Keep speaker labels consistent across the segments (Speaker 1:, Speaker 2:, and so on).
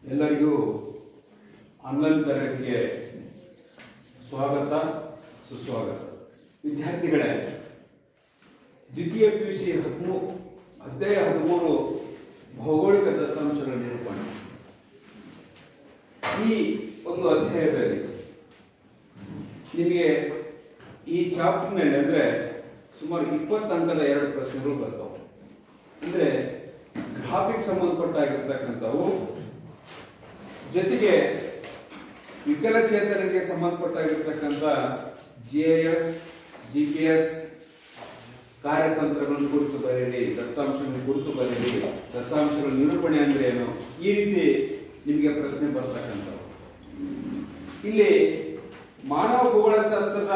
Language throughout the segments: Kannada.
Speaker 1: ಎಲ್ಲರಿಗೂ ಆನ್ಲೈನ್ ತರಗತಿಗೆ ಸ್ವಾಗತ ಸುಸ್ವಾಗತ ವಿದ್ಯಾರ್ಥಿಗಳೇ ದ್ವಿತೀಯ ಪಿ ಯು ಸಿ ಹದಿಮೂ ಅಧ್ಯಾಯ ಹದಿಮೂರು ಭೌಗೋಳಿಕ ದತ್ತಾಂಶಗಳ ನಿರೂಪಣೆ ಈ ಒಂದು ಅಧ್ಯಾಯದಲ್ಲಿ ನಿಮಗೆ ಈ ಚಾಪ್ಟರ್ನಲ್ಲಿ ಅಂದರೆ ಸುಮಾರು ಇಪ್ಪತ್ತು ಅಂಕದ ಎರಡು ಪ್ರಶ್ನೆಗಳು ಬರ್ತಾವೆ ಅಂದರೆ ಗ್ರಾಫಿಕ್ ಸಂಬಂಧಪಟ್ಟಾಗಿರ್ತಕ್ಕಂಥವು ಜೊತೆಗೆ ವಿಕಲಚೇತನಕ್ಕೆ ಸಂಬಂಧಪಟ್ಟಾಗಿರ್ತಕ್ಕಂಥ G I S G P S ಕಾರ್ಯತಂತ್ರಗಳನ್ನು ಕುರಿತು ಬರೆಯಿರಿ ದತ್ತಾಂಶಗಳನ್ನು ಕುರಿತು ಬರೆಯಿರಿ ದತ್ತಾಂಶಗಳ ನಿರೂಪಣೆ ಅಂದ್ರೆ ಏನು ಈ ರೀತಿ ನಿಮಗೆ ಪ್ರಶ್ನೆ ಬರ್ತಕ್ಕಂಥವು ಇಲ್ಲಿ ಮಾನವ ಭೂಗೋಳಶಾಸ್ತ್ರದ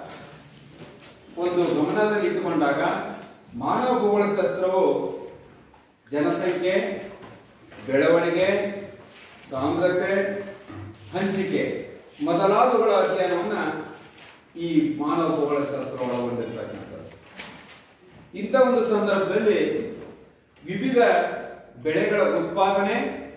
Speaker 1: ಒಂದು ಗಮನದಲ್ಲಿ ಇಟ್ಟುಕೊಂಡಾಗ ಮಾನವ ಭೂಗೋಳಶಾಸ್ತ್ರವು ಜನಸಂಖ್ಯೆ ಬೆಳವಣಿಗೆ ಸಾಂದ್ರತೆ ಹಂಚಿಕೆ ಮೊದಲಾದವುಗಳ ಅಧ್ಯಯನವನ್ನ ಈ ಮಾನವ ಭೂಗೋಳಶಾಸ್ತ್ರ ಒಳಗೊಂಡಿರ್ತಕ್ಕಂಥದ್ದು ಇಂಥ ಒಂದು ಸಂದರ್ಭದಲ್ಲಿ ವಿವಿಧ ಬೆಳೆಗಳ ಉತ್ಪಾದನೆ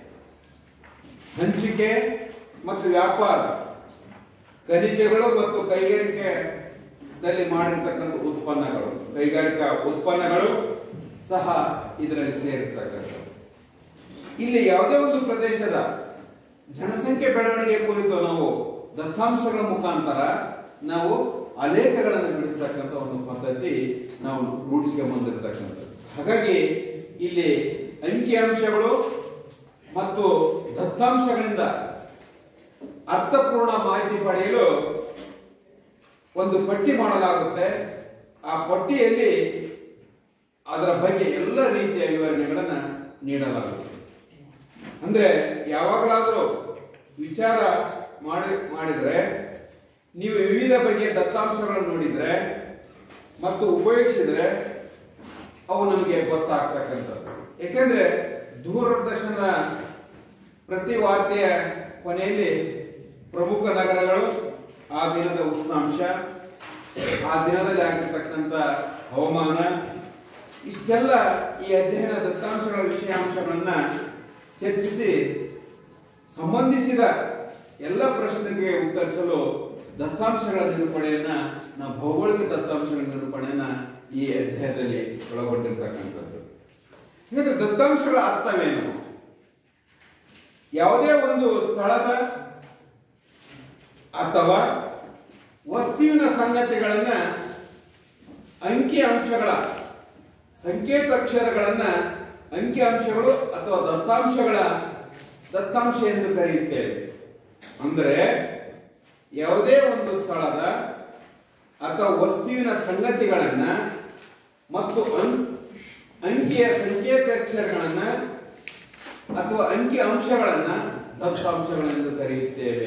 Speaker 1: ಹಂಚಿಕೆ ಮತ್ತು ವ್ಯಾಪಾರ ಖನಿಜಗಳು ಮತ್ತು ಕೈಗಾರಿಕೆದಲ್ಲಿ ಮಾಡಿರ್ತಕ್ಕಂಥ ಉತ್ಪನ್ನಗಳು ಕೈಗಾರಿಕಾ ಉತ್ಪನ್ನಗಳು ಸಹ ಇದರಲ್ಲಿ ಸೇರಿರ್ತಕ್ಕಂಥದ್ದು ಇಲ್ಲಿ ಯಾವುದೇ ಒಂದು ಪ್ರದೇಶದ ಜನಸಂಖ್ಯೆ ಬೆಳವಣಿಗೆ ಕುರಿತು ನಾವು ದತ್ತಾಂಶಗಳ ಮುಖಾಂತರ ನಾವು ಅಲೇಖಗಳನ್ನು ಬಿಡಿಸ್ತಕ್ಕಂಥ ಒಂದು ಪದ್ಧತಿ ನಾವು ರೂಢಿಸ್ಕೊಂಡು ಬಂದಿರತಕ್ಕಂಥದ್ದು ಹಾಗಾಗಿ ಇಲ್ಲಿ ಅಂಕಿಅಂಶಗಳು ಮತ್ತು ದತ್ತಾಂಶಗಳಿಂದ ಅರ್ಥಪೂರ್ಣ ಮಾಹಿತಿ ಪಡೆಯಲು ಒಂದು ಪಟ್ಟಿ ಮಾಡಲಾಗುತ್ತೆ ಆ ಪಟ್ಟಿಯಲ್ಲಿ ಅದರ ಬಗ್ಗೆ ಎಲ್ಲ ರೀತಿಯ ವಿವರಣೆಗಳನ್ನ ನೀಡಲಾಗುತ್ತೆ ಅಂದ್ರೆ ಯಾವಾಗಲಾದರೂ ವಿಚಾರ ಮಾಡಿ ಮಾಡಿದ್ರೆ ನೀವು ವಿವಿಧ ಬಗೆಯ ದತ್ತಾಂಶಗಳನ್ನು ನೋಡಿದ್ರೆ ಮತ್ತು ಉಪಯೋಗಿಸಿದ್ರೆ ಅವು ನಮಗೆ ಗೊತ್ತಾಗ್ತಕ್ಕಂಥದ್ದು ಯಾಕೆಂದ್ರೆ ದೂರದರ್ಶನ ಪ್ರತಿ ವಾರ್ತೆಯ ಕೊನೆಯಲ್ಲಿ ಪ್ರಮುಖ ನಗರಗಳು ಆ ದಿನದ ಉಷ್ಣಾಂಶ ಆ ದಿನದಲ್ಲಿ ಆಗಿರ್ತಕ್ಕಂಥ ಹವಾಮಾನ ಇಷ್ಟೆಲ್ಲ ಈ ಅಧ್ಯಯನ ದತ್ತಾಂಶಗಳ ವಿಷಯಾಂಶಗಳನ್ನ ಚರ್ಚಿಸಿ ಸಂಬಂಧಿಸಿದ ಎಲ್ಲ ಪ್ರಶ್ನೆಗೆ ಉತ್ತರಿಸಲು ದತ್ತಾಂಶಗಳ ನಿರೂಪಣೆಯನ್ನ ನಾವು ಭೌಗೋಳಿಕ ದತ್ತಾಂಶಗಳ ನಿರೂಪಣೆಯನ್ನ ಈ ಅಧ್ಯಾಯದಲ್ಲಿ ಒಳಗೊಂಡಿರ್ತಕ್ಕಂಥದ್ದು ಹಾಗಾದ್ರೆ ದತ್ತಾಂಶಗಳ ಅರ್ಥವೇನು ಯಾವುದೇ ಒಂದು ಸ್ಥಳದ ಅಥವಾ ವಸ್ತುವಿನ ಸಂಗತಿಗಳನ್ನ ಅಂಕಿ ಅಂಶಗಳ ಸಂಕೇತಾಕ್ಷರಗಳನ್ನ ಅಂಕಿ ಅಂಶಗಳು ಅಥವಾ ದತ್ತಾಂಶಗಳ ದತ್ತಾಂಶ ಎಂದು ಕರೆಯುತ್ತೇವೆ ಅಂದರೆ ಯಾವುದೇ ಒಂದು ಸ್ಥಳದ ಅಥವಾ ವಸ್ತುವಿನ ಸಂಗತಿಗಳನ್ನ ಮತ್ತು ಅಂ- ಅಂಕಿಯ ಸಂಕೇತಾಕ್ಷರಗಳನ್ನ ಅಥವಾ ಅಂಕಿ ಅಂಶಗಳನ್ನ ದತ್ತಾಂಶಗಳೆಂದು ಕರೆಯುತ್ತೇವೆ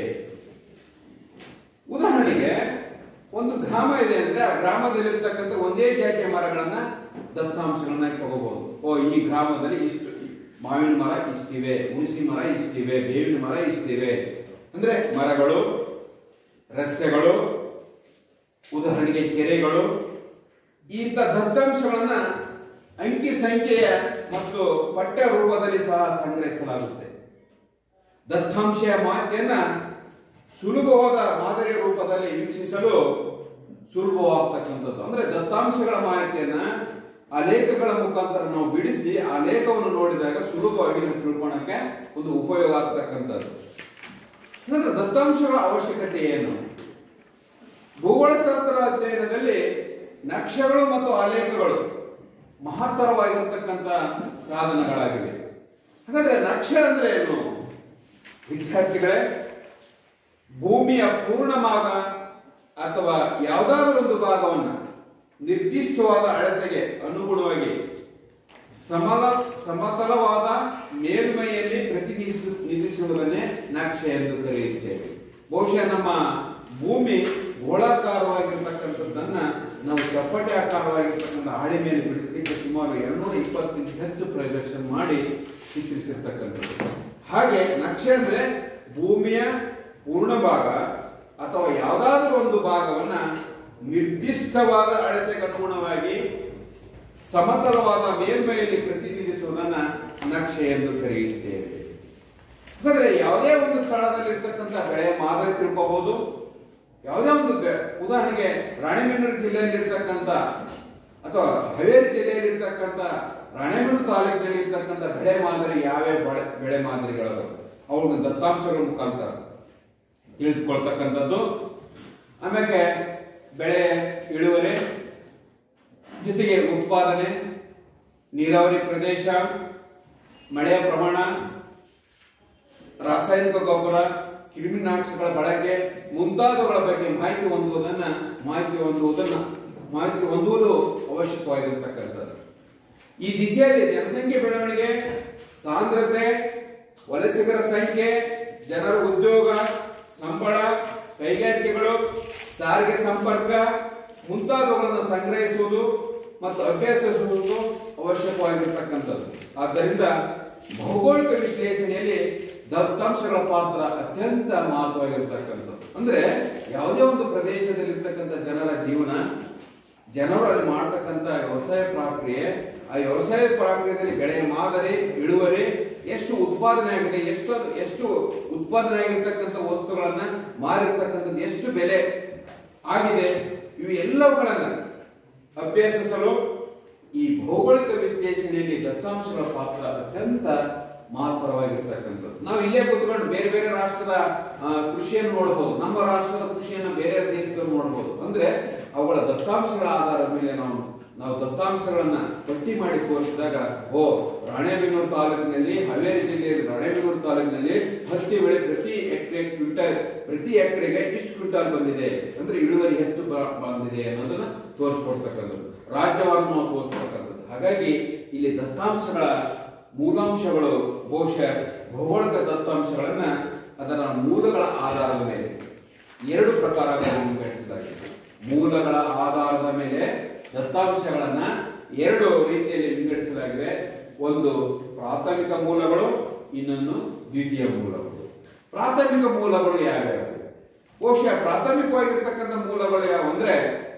Speaker 1: ಉದಾಹರಣೆಗೆ ಒಂದು ಗ್ರಾಮ ಇದೆ ಅಂದ್ರೆ ಆ ಗ್ರಾಮದಲ್ಲಿರ್ತಕ್ಕಂಥ ಒಂದೇ ಜಾತಿಯ ಮರಗಳನ್ನ ದತ್ತಾಂಶಗಳನ್ನ ತಗೋಬಹುದು ಓ ಈ ಗ್ರಾಮದಲ್ಲಿ ಇಷ್ಟು ಮಾವಿನ ಮರ ಇಷ್ಟಿವೆ ಹುಣಸಿ ಮರ ಇಷ್ಟಿವೆ ಬೇವಿನ ಮರ ಇಷ್ಟಿವೆ ಅಂದ್ರೆ ಮರಗಳು ರಸ್ತೆಗಳು ಉದಾಹರಣೆಗೆ ಕೆರೆಗಳು ಇಂಥ ದತ್ತಾಂಶಗಳನ್ನ ಅಂಕಿ ಸಂಖ್ಯೆಯ ಮತ್ತು ಪಠ್ಯ ರೂಪದಲ್ಲಿ ಸಹ ಸಂಗ್ರಹಿಸಲಾಗುತ್ತೆ ದತ್ತಾಂಶಯ ಮಾಹಿತಿಯನ್ನ ಸುಲಭವಾದ ಮಾದರಿಯ ರೂಪದಲ್ಲಿ ವೀಕ್ಷಿಸಲು ಸುಲಭವಾಗ್ತಕ್ಕಂಥದ್ದು ಅಂದ್ರೆ ದತ್ತಾಂಶಗಳ ಮಾಹಿತಿಯನ್ನ ಅಲೇಖಗಳ ಮುಖಾಂತರ ನಾವು ಬಿಡಿಸಿ ಆ ಲೇಖವನ್ನು ನೋಡಿದಾಗ ಸುಲಭವಾಗಿ ನಾವು ತಿಳ್ಕೊಳಕ್ಕೆ ಒಂದು ಉಪಯೋಗ ಆಗ್ತಕ್ಕಂಥದ್ದು ಅಂದ್ರೆ ದತ್ತಾಂಶಗಳ ಅವಶ್ಯಕತೆ ಏನು ಭೂಗೋಳಶಾಸ್ತ್ರ ಅಧ್ಯಯನದಲ್ಲಿ ನಕ್ಷೆಗಳು ಮತ್ತು ಆಲೇಖಗಳು ಮಹತ್ತರವಾಗಿರ್ತಕ್ಕಂಥ ಸಾಧನಗಳಾಗಿವೆ ಹಾಗಾದ್ರೆ ನಕ್ಷೆ ಅಂದ್ರೆ ಏನು ವಿದ್ಯಾರ್ಥಿಗಳೇ ಭೂಮಿಯ ಪೂರ್ಣ ಭಾಗ ಅಥವಾ ಯಾವುದಾದ್ರೂ ಒಂದು ಭಾಗವನ್ನು ನಿರ್ದಿಷ್ಟವಾದ ಅಳತೆಗೆ ಅನುಗುಣವಾಗಿ ಸಮಲ ಸಮತಲವಾದ ಮೇಲ್ಮೈಯಲ್ಲಿ ಪ್ರತಿನಿಧಿಸು ನಿಧಿಸುವುದನ್ನೇ ನಕ್ಷೆ ಎಂದು ಕರೆಯುತ್ತೇವೆ ಬಹುಶಃ ನಮ್ಮ ಭೂಮಿ ಗೋಳಾಕಾರವಾಗಿರ್ತಕ್ಕಂಥದ್ದನ್ನ ನಾವು ಚಪ್ಪಟೆ ಆಕಾರವಾಗಿರ್ತಕ್ಕಂಥ ಹಾಳೆ ಮೇಲೆ ಬಿಡಿಸಲಿಕ್ಕೆ ಸುಮಾರು ಎರಡ್ನೂರ ಇಪ್ಪತ್ತಕ್ಕಿಂತ ಹೆಚ್ಚು ಪ್ರೊಜೆಕ್ಷನ್ ಮಾಡಿ ಚಿತ್ರಿಸಿರ್ತಕ್ಕಂಥದ್ದು ಹಾಗೆ ನಕ್ಷೆ ಅಂದ್ರೆ ಭೂಮಿಯ ಪೂರ್ಣ ಭಾಗ ಅಥವಾ ಯಾವುದಾದ್ರೂ ಒಂದು ಭಾಗವನ್ನ ನಿರ್ದಿಷ್ಟವಾದ ಅಳತೆಗೆ ಅನುಗುಣವಾಗಿ ಸಮತಲವಾದ ಮೇಲ್ಮೈಯಲ್ಲಿ ಪ್ರತಿನಿಧಿಸುವುದನ್ನ ನಕ್ಷೆ ಎಂದು ಕರೆಯುತ್ತೇವೆ ಹಾಗಾದ್ರೆ ಯಾವುದೇ ಒಂದು ಸ್ಥಳದಲ್ಲಿ ಇರ್ತಕ್ಕಂಥ ಬೆಳೆಯ ಮಾದರಿ ತಿಳ್ಕೋಬಹುದು ಯಾವುದೇ ಒಂದು ಬೆ- ಉದಾಹರಣೆಗೆ ರಾಣೆಬೆನ್ನೂರು ಜಿಲ್ಲೆಯಲ್ಲಿ ಇರ್ತಕ್ಕಂಥ ಅಥವಾ ಹಾವೇರಿ ಜಿಲ್ಲೆಯಲ್ಲಿ ಇರ್ತಕ್ಕಂಥ ರಾಣೆಬೆನ್ನೂರು ತಾಲೂಕಿನಲ್ಲಿ ಇರ್ತಕ್ಕಂಥ ಬೆಳೆ ಮಾದರಿ ಯಾವ್ಯಾವ ಬೆಳೆ ಬೆಳೆ ಮಾದರಿಗಳದು ಅವುಗಳ ದತ್ತಾಂಶಗಳ ಮುಖಾಂತರ ತಿಳಿದುಕೊಳ್ತಕ್ಕಂಥದ್ದು ಆಮೇಲೆ ಬೆಳೆ ಇಳುವರಿ ಜೊತೆಗೆ ಉತ್ಪಾದನೆ ನೀರಾವರಿ ಪ್ರದೇಶ ಮಳೆಯ ಪ್ರಮಾಣ ರಾಸಾಯನಿಕ ಗೊಬ್ಬರ ಕ್ರಿಮಿನಾಶಕಗಳ ಬಳಕೆ ಮುಂತಾದವುಗಳ ಬಗ್ಗೆ ಮಾಹಿತಿ ಹೊಂದುವುದನ್ನ ಮಾಹಿತಿ ಹೊಂದುವುದನ್ನ ಮಾಹಿತಿ ಹೊಂದುವುದು ಅವಶ್ಯಕವಾಗಿರತಕ್ಕಂಥದ್ದು ಈ ದಿಸೆಯಲ್ಲಿ ಜನಸಂಖ್ಯೆ ಬೆಳವಣಿಗೆ ಸಾಂದ್ರತೆ ವಲಸಿಗರ ಸಂಖ್ಯೆ ಜನರ ಉದ್ಯೋಗ ಸಂಬಳ ಕೈಗಾರಿಕೆಗಳು ಸಾರಿಗೆ ಸಂಪರ್ಕ ಮುಂತಾದವುಗಳನ್ನು ಸಂಗ್ರಹಿಸುವುದು ಮತ್ತು ಅಭ್ಯಸಿಸುವುದು ಅವಶ್ಯಕವಾಗಿರತಕ್ಕಂಥದ್ದು ಆದ್ದರಿಂದ ಭೌಗೋಳಿಕ ವಿಶ್ಲೇಷಣೆಯಲ್ಲಿ ದತ್ತಾಂಶಗಳ ಪಾತ್ರ ಅತ್ಯಂತ ಮಹತ್ವವಾಗಿರ್ತಕ್ಕಂಥದ್ದು ಅಂದ್ರೆ ಯಾವುದೇ ಒಂದು ಪ್ರದೇಶದಲ್ಲಿರ್ತಕ್ಕಂಥ ಜನರ ಜೀವನ ಜನರು ಅಲ್ಲಿ ಮಾಡ್ತಕ್ಕಂಥ ವ್ಯವಸಾಯ ಪ್ರಕ್ರಿಯೆ ಆ ವ್ಯವಸಾಯ ಪ್ರಕ್ರಿಯೆಯಲ್ಲಿ ಬೆಳೆಯ ಮಾದರಿ ಇಳುವರಿ ಎಷ್ಟು ಉತ್ಪಾದನೆ ಆಗಿದೆ ಎಷ್ಟು ಎಷ್ಟು ಉತ್ಪಾದನೆ ಆಗಿರ್ತಕ್ಕಂಥ ವಸ್ತುಗಳನ್ನ ಮಾರಿರ್ತಕ್ಕಂಥದ್ದು ಎಷ್ಟು ಬೆಲೆ ಆಗಿದೆ ಇವು ಎಲ್ಲವುಗಳನ್ನ ಅಭ್ಯಸಿಸಲು ಈ ಭೌಗೋಳಿಕ ವಿಶ್ಲೇಷಣೆಯಲ್ಲಿ ದತ್ತಾಂಶಗಳ ಪಾತ್ರ ಅತ್ಯಂತ ಮಹತ್ತರವಾಗಿರ್ತಕ್ಕಂಥದ್ದು ನಾವು ಇಲ್ಲೇ ಕೂತ್ಕೊಂಡು ಬೇರೆ ಬೇರೆ ರಾಷ್ಟ್ರದ ಆ, ಕೃಷಿಯನ್ನು ನೋಡಬಹುದು ನಮ್ಮ ರಾಷ್ಟ್ರದ ಕೃಷಿಯನ್ನು ಬೇರೆ ದೇಶದಲ್ಲಿ ನೋಡಬಹುದು ಅಂದ್ರೆ ಅವುಗಳ ದತ್ತಾಂಶಗಳ ಆಧಾರದ ಮೇಲೆ ನಾವು ನಾವು ದತ್ತಾಂಶಗಳನ್ನ ಪಟ್ಟಿ ಮಾಡಿ ತೋರಿಸಿದಾಗ ಓ ರಾಣೆಬೆನ್ನೂರು ತಾಲೂಕಿನಲ್ಲಿ ಹಾವೇರಿ ಜಿಲ್ಲೆಯಲ್ಲಿ ರಾಣೆಬೆನ್ನೂರು ತಾಲೂಕಿನಲ್ಲಿ ಹತ್ತಿ ಬೆಳೆ ಪ್ರತಿ ಎಕರೆ ಕ್ವಿಂಟಲ್ ಪ್ರತಿ ಎಕರೆಗೆ ಇಷ್ಟು ಕ್ವಿಂಟಲ್ ಬಂದಿದೆ ಅಂದ್ರೆ ಇಳುವರಿ ಹೆಚ್ಚು ಬ- ಬಂದಿದೆ ಅನ್ನೋದನ್ನ ತೋರಿಸ್ಕೊಡ್ತಕ್ಕಂಥದ್ದು ರಾಜ್ಯವನ್ನು ನಾವು ತೋರಿಸ್ತಕ್ಕಂಥದ್ದು ಹಾಗಾಗಿ ಇಲ್ಲಿ ದತ್ತಾಂಶಗಳ ಮೂಲಾಂಶಗಳು ಬಹುಶಃ ಭೌಗೋಳಿಕ ದತ್ತಾಂಶಗಳನ್ನ ಅದರ ಮೂಲಗಳ ಆಧಾರದ ಮೇಲೆ ಎರಡು ಪ್ರಕಾರಗಳನ್ನು ವಿಂಗಡಿಸಲಾಗಿದೆ ಮೂಲಗಳ ಆಧಾರದ ಮೇಲೆ ದತ್ತಾಂಶಗಳನ್ನ ಎರಡು ರೀತಿಯಲ್ಲಿ ವಿಂಗಡಿಸಲಾಗಿದೆ ಒಂದು ಪ್ರಾಥಮಿಕ ಮೂಲಗಳು ಇನ್ನೊಂದು ದ್ವಿತೀಯ ಮೂಲಗಳು ಪ್ರಾಥಮಿಕ ಮೂಲಗಳು ಯಾವ್ಯಾವು ಬಹುಶಃ ಪ್ರಾಥಮಿಕವಾಗಿರ್ತಕ್ಕಂಥ ಮೂಲಗಳು ಯಾವ ಅಂದ್ರೆ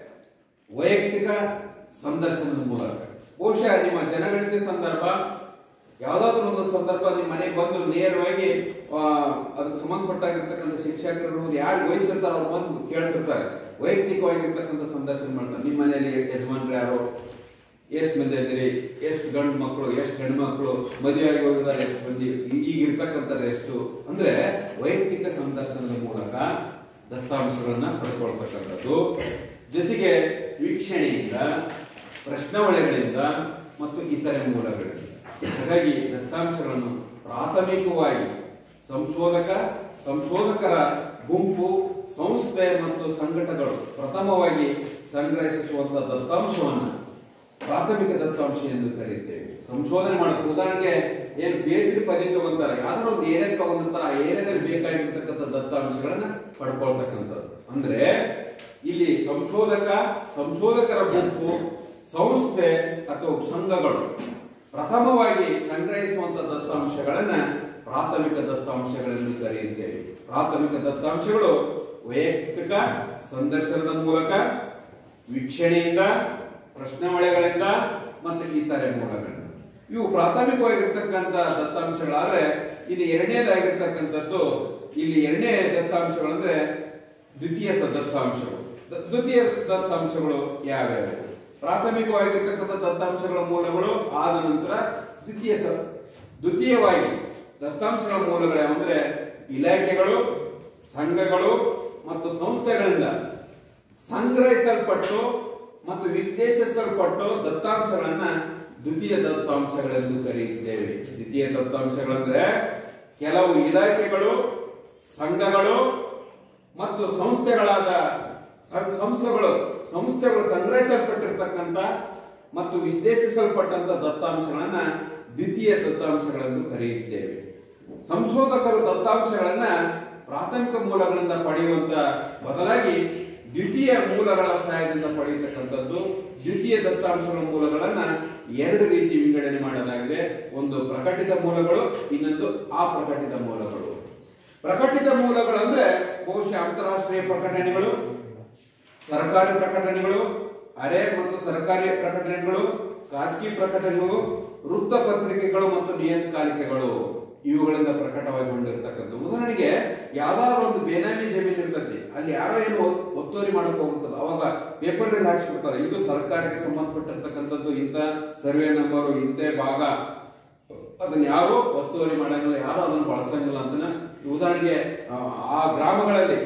Speaker 1: ವೈಯಕ್ತಿಕ ಸಂದರ್ಶನದ ಮೂಲಕ ಬಹುಶಃ ನಿಮ್ಮ ಜನಗಣತಿ ಸಂದರ್ಭ ಯಾವ್ದಾದ್ರು ಒಂದು ಸಂದರ್ಭ ನಿಮ್ಮ ಮನೆಗೆ ಬಂದು ನೇರವಾಗಿ ಆ, ಅದಕ್ಕೆ ಸಂಬಂಧಪಟ್ಟಾಗಿರ್ತಕ್ಕಂಥ ಶಿಕ್ಷಕರು ಯಾರು ವಹಿಸಿರ್ತಾರೋ ಅವ್ರು ಬಂದು ಕೇಳ್ತಿರ್ತಾರೆ ವೈಯಕ್ತಿಕವಾಗಿರ್ತಕ್ಕಂಥ ಸಂದರ್ಶನ ಮಾಡ್ತಾರೆ ನಿಮ್ಮ ಮನೆಯಲ್ಲಿ ಯಜಮಾನ್ರು ಯಾರು ಎಷ್ಟು ಮಂದಿ ಇದ್ದೀರಿ ಎಷ್ಟು ಗಂಡು ಮಕ್ಕಳು ಎಷ್ಟು ಹೆಣ್ಣು ಮಕ್ಕಳು ಮದುವೆ ಆಗಿ ಹೋಗಿದ್ದಾರೆ ಎಷ್ಟು ಮಂದಿ ಈ- ಈಗ ಇರ್ತಕ್ಕಂಥದ್ದು ಎಷ್ಟು ಅಂದ್ರೆ ವೈಯಕ್ತಿಕ ಸಂದರ್ಶನದ ಮೂಲಕ ದತ್ತಾಂಶಗಳನ್ನ ಪಡ್ಕೊಳ್ತಕ್ಕಂಥದ್ದು ಜೊತೆಗೆ ವೀಕ್ಷಣೆಯಿಂದ ಪ್ರಶ್ನಾವಳಿಗಳಿಂದ ಮತ್ತು ಇತರೆ ಮೂಲಗಳಿಂದ ಹಾಗಾಗಿ ದತ್ತಾಂಶಗಳನ್ನು ಪ್ರಾಥಮಿಕವಾಗಿ ಸಂಶೋಧಕ ಸಂಶೋಧಕರ ಗುಂಪು ಸಂಸ್ಥೆ ಮತ್ತು ಸಂಘಟನೆಗಳು ಪ್ರಥಮವಾಗಿ ಸಂಗ್ರಹಿಸುವಂತಹ ದತ್ತಾಂಶವನ್ನು ಪ್ರಾಥಮಿಕ ದತ್ತಾಂಶ ಎಂದು ಕರೆಯುತ್ತೇವೆ ಸಂಶೋಧನೆ ಮಾಡೋದು ಉದಾಹರಣೆಗೆ ಏನು ಪಿ ಎಚ್ ಡಿ ಪದವಿ ತಗೊಂತಾರೆ ಯಾವ್ದಾರ ಒಂದು ಏರಿಯಾ ತಗೊಂಡಿರ್ತಾರೆ ಆ ಏರಿಯಾದಲ್ಲಿ ಬೇಕಾಗಿರ್ತಕ್ಕಂಥ ದತ್ತಾಂಶಗಳನ್ನ ಪಡ್ಕೊಳ್ತಕ್ಕಂಥದ್ದು ಅಂದ್ರೆ ಇಲ್ಲಿ ಸಂಶೋಧಕ ಸಂಶೋಧಕರ ಗುಂಪು ಸಂಸ್ಥೆ ಅಥವಾ ಸಂಘಗಳು ಪ್ರಥಮವಾಗಿ ಸಂಗ್ರಹಿಸುವಂತ ದತ್ತಾಂಶಗಳನ್ನ ಪ್ರಾಥಮಿಕ ದತ್ತಾಂಶಗಳೆಂದು ಕರೆಯುತ್ತೇವೆ ಪ್ರಾಥಮಿಕ ದತ್ತಾಂಶಗಳು ವೈಯಕ್ತಿಕ ಸಂದರ್ಶನದ ಮೂಲಕ ವೀಕ್ಷಣೆಯಿಂದ ಪ್ರಶ್ನಾವಳಿಗಳಿಂದ ಮತ್ತು ಇತರೆ ಮೂಲಗಳಿಂದ ಇವು ಪ್ರಾಥಮಿಕವಾಗಿರ್ತಕ್ಕಂಥ ದತ್ತಾಂಶಗಳಾದ್ರೆ ಇಲ್ಲಿ ಎರಡನೇದಾಗಿರ್ತಕ್ಕಂಥದ್ದು ಇಲ್ಲಿ ಎರಡನೇ ದತ್ತಾಂಶಗಳಂದ್ರೆ ದ್ವಿತೀಯ ಸ ದತ್ತಾಂಶಗಳು ದ- ದ್ವಿತೀಯ ದತ್ತಾಂಶಗಳು ಯಾವ್ಯಾವು ಪ್ರಾಥಮಿಕವಾಗಿರ್ತಕ್ಕಂಥ ದತ್ತಾಂಶಗಳ ಮೂಲಗಳು ಆದ ನಂತರ ದ್ವಿತೀಯ ಸ ದ್ವಿತೀಯವಾಗಿ ದತ್ತಾಂಶಗಳ ಮೂಲಗಳು ಯಾವಂದ್ರೆ ಇಲಾಖೆಗಳು ಸಂಘಗಳು ಮತ್ತು ಸಂಸ್ಥೆಗಳಿಂದ ಸಂಗ್ರಹಿಸಲ್ಪಟ್ಟು ಮತ್ತು ವಿಶ್ಲೇಷಿಸಲ್ಪಟ್ಟು ದತ್ತಾಂಶಗಳನ್ನ ದ್ವಿತೀಯ ದತ್ತಾಂಶಗಳೆಂದು ಕರೆಯುತ್ತೇವೆ ದ್ವಿತೀಯ ದತ್ತಾಂಶಗಳಂದ್ರೆ ಕೆಲವು ಇಲಾಖೆಗಳು ಸಂಘಗಳು ಮತ್ತು ಸಂಸ್ಥೆಗಳಾದ ಸಂ- ಸಂಸ್ಥೆಗಳು ಸಂಸ್ಥೆಗಳು ಸಂಗ್ರಹಿಸಲ್ಪಟ್ಟಿರ್ತಕ್ಕಂಥ ಮತ್ತು ವಿಶ್ಲೇಷಿಸಲ್ಪಟ್ಟಂತ ದತ್ತಾಂಶಗಳನ್ನ ದ್ವಿತೀಯ ದತ್ತಾಂಶಗಳೆಂದು ಕರೆಯುತ್ತೇವೆ ಸಂಶೋಧಕರು ದತ್ತಾಂಶಗಳನ್ನ ಪ್ರಾಥಮಿಕ ಮೂಲಗಳಿಂದ ಪಡೆಯುವಂತ ಬದಲಾಗಿ ದ್ವಿತೀಯ ಮೂಲಗಳ ಸಹಾಯದಿಂದ ಪಡೆಯತಕ್ಕಂಥದ್ದು ದ್ವಿತೀಯ ದತ್ತಾಂಶಗಳ ಮೂಲಗಳನ್ನ ಎರಡು ರೀತಿ ವಿಂಗಡಣೆ ಮಾಡಲಾಗಿದೆ ಒಂದು ಪ್ರಕಟಿತ ಮೂಲಗಳು ಇನ್ನೊಂದು ಅಪ್ರಕಟಿತ ಮೂಲಗಳು ಪ್ರಕಟಿತ ಮೂಲಗಳು ಅಂದ್ರೆ ಬಹುಶಃ ಅಂತಾರಾಷ್ಟ್ರೀಯ ಪ್ರಕಟಣೆಗಳು ಸರ್ಕಾರಿ ಪ್ರಕಟಣೆಗಳು ಅರೆ ಮತ್ತು ಸರ್ಕಾರಿ ಪ್ರಕಟಣೆಗಳು ಖಾಸಗಿ ಪ್ರಕಟಣೆಗಳು ವೃತ್ತಪತ್ರಿಕೆಗಳು ಮತ್ತು ನಿಯತಕಾಲಿಕೆಗಳು ಇವುಗಳಿಂದ ಪ್ರಕಟವಾಗಿಕೊಂಡಿರ್ತಕ್ಕಂಥ ಆಗಿರ್ತಕ್ಕಂಥ ಉದಾಹರಣೆಗೆ ಯಾವ್ದಾದ್ರು ಒಂದು ಬೇನಾಮಿ ಜಮೀನು ಇರ್ತದೆ ಅಲ್ಲಿ ಯಾರೋ ಏನು ಒತ್- ಒತ್ತುವರಿ ಮಾಡಕ್ ಹೋಗುತ್ತಲ್ಲ ಅವಾಗ ಪೇಪರ್ ನಲ್ಲಿ ಹಾಕ್ಸ್ಬಿಡ್ತಾರೆ ಇದು ಸರ್ಕಾರಕ್ಕೆ ಸಂಬಂಧಪಟ್ಟಿರ್ತಕ್ಕಂಥದ್ದು ಇಂಥ ಸರ್ವೆ ನಂಬರು ಇಂಥ ಭಾಗ ಅದನ್ನ ಯಾರು ಒತ್ತುವರಿ ಮಾಡಂಗಿಲ್ಲ ಯಾರು ಅದನ್ನು ಬಳಸಂಗಿಲ್ಲ ಅಂತ ಉದಾಹರಣೆಗೆ ಆ, ಆ ಗ್ರಾಮಗಳಲ್ಲಿ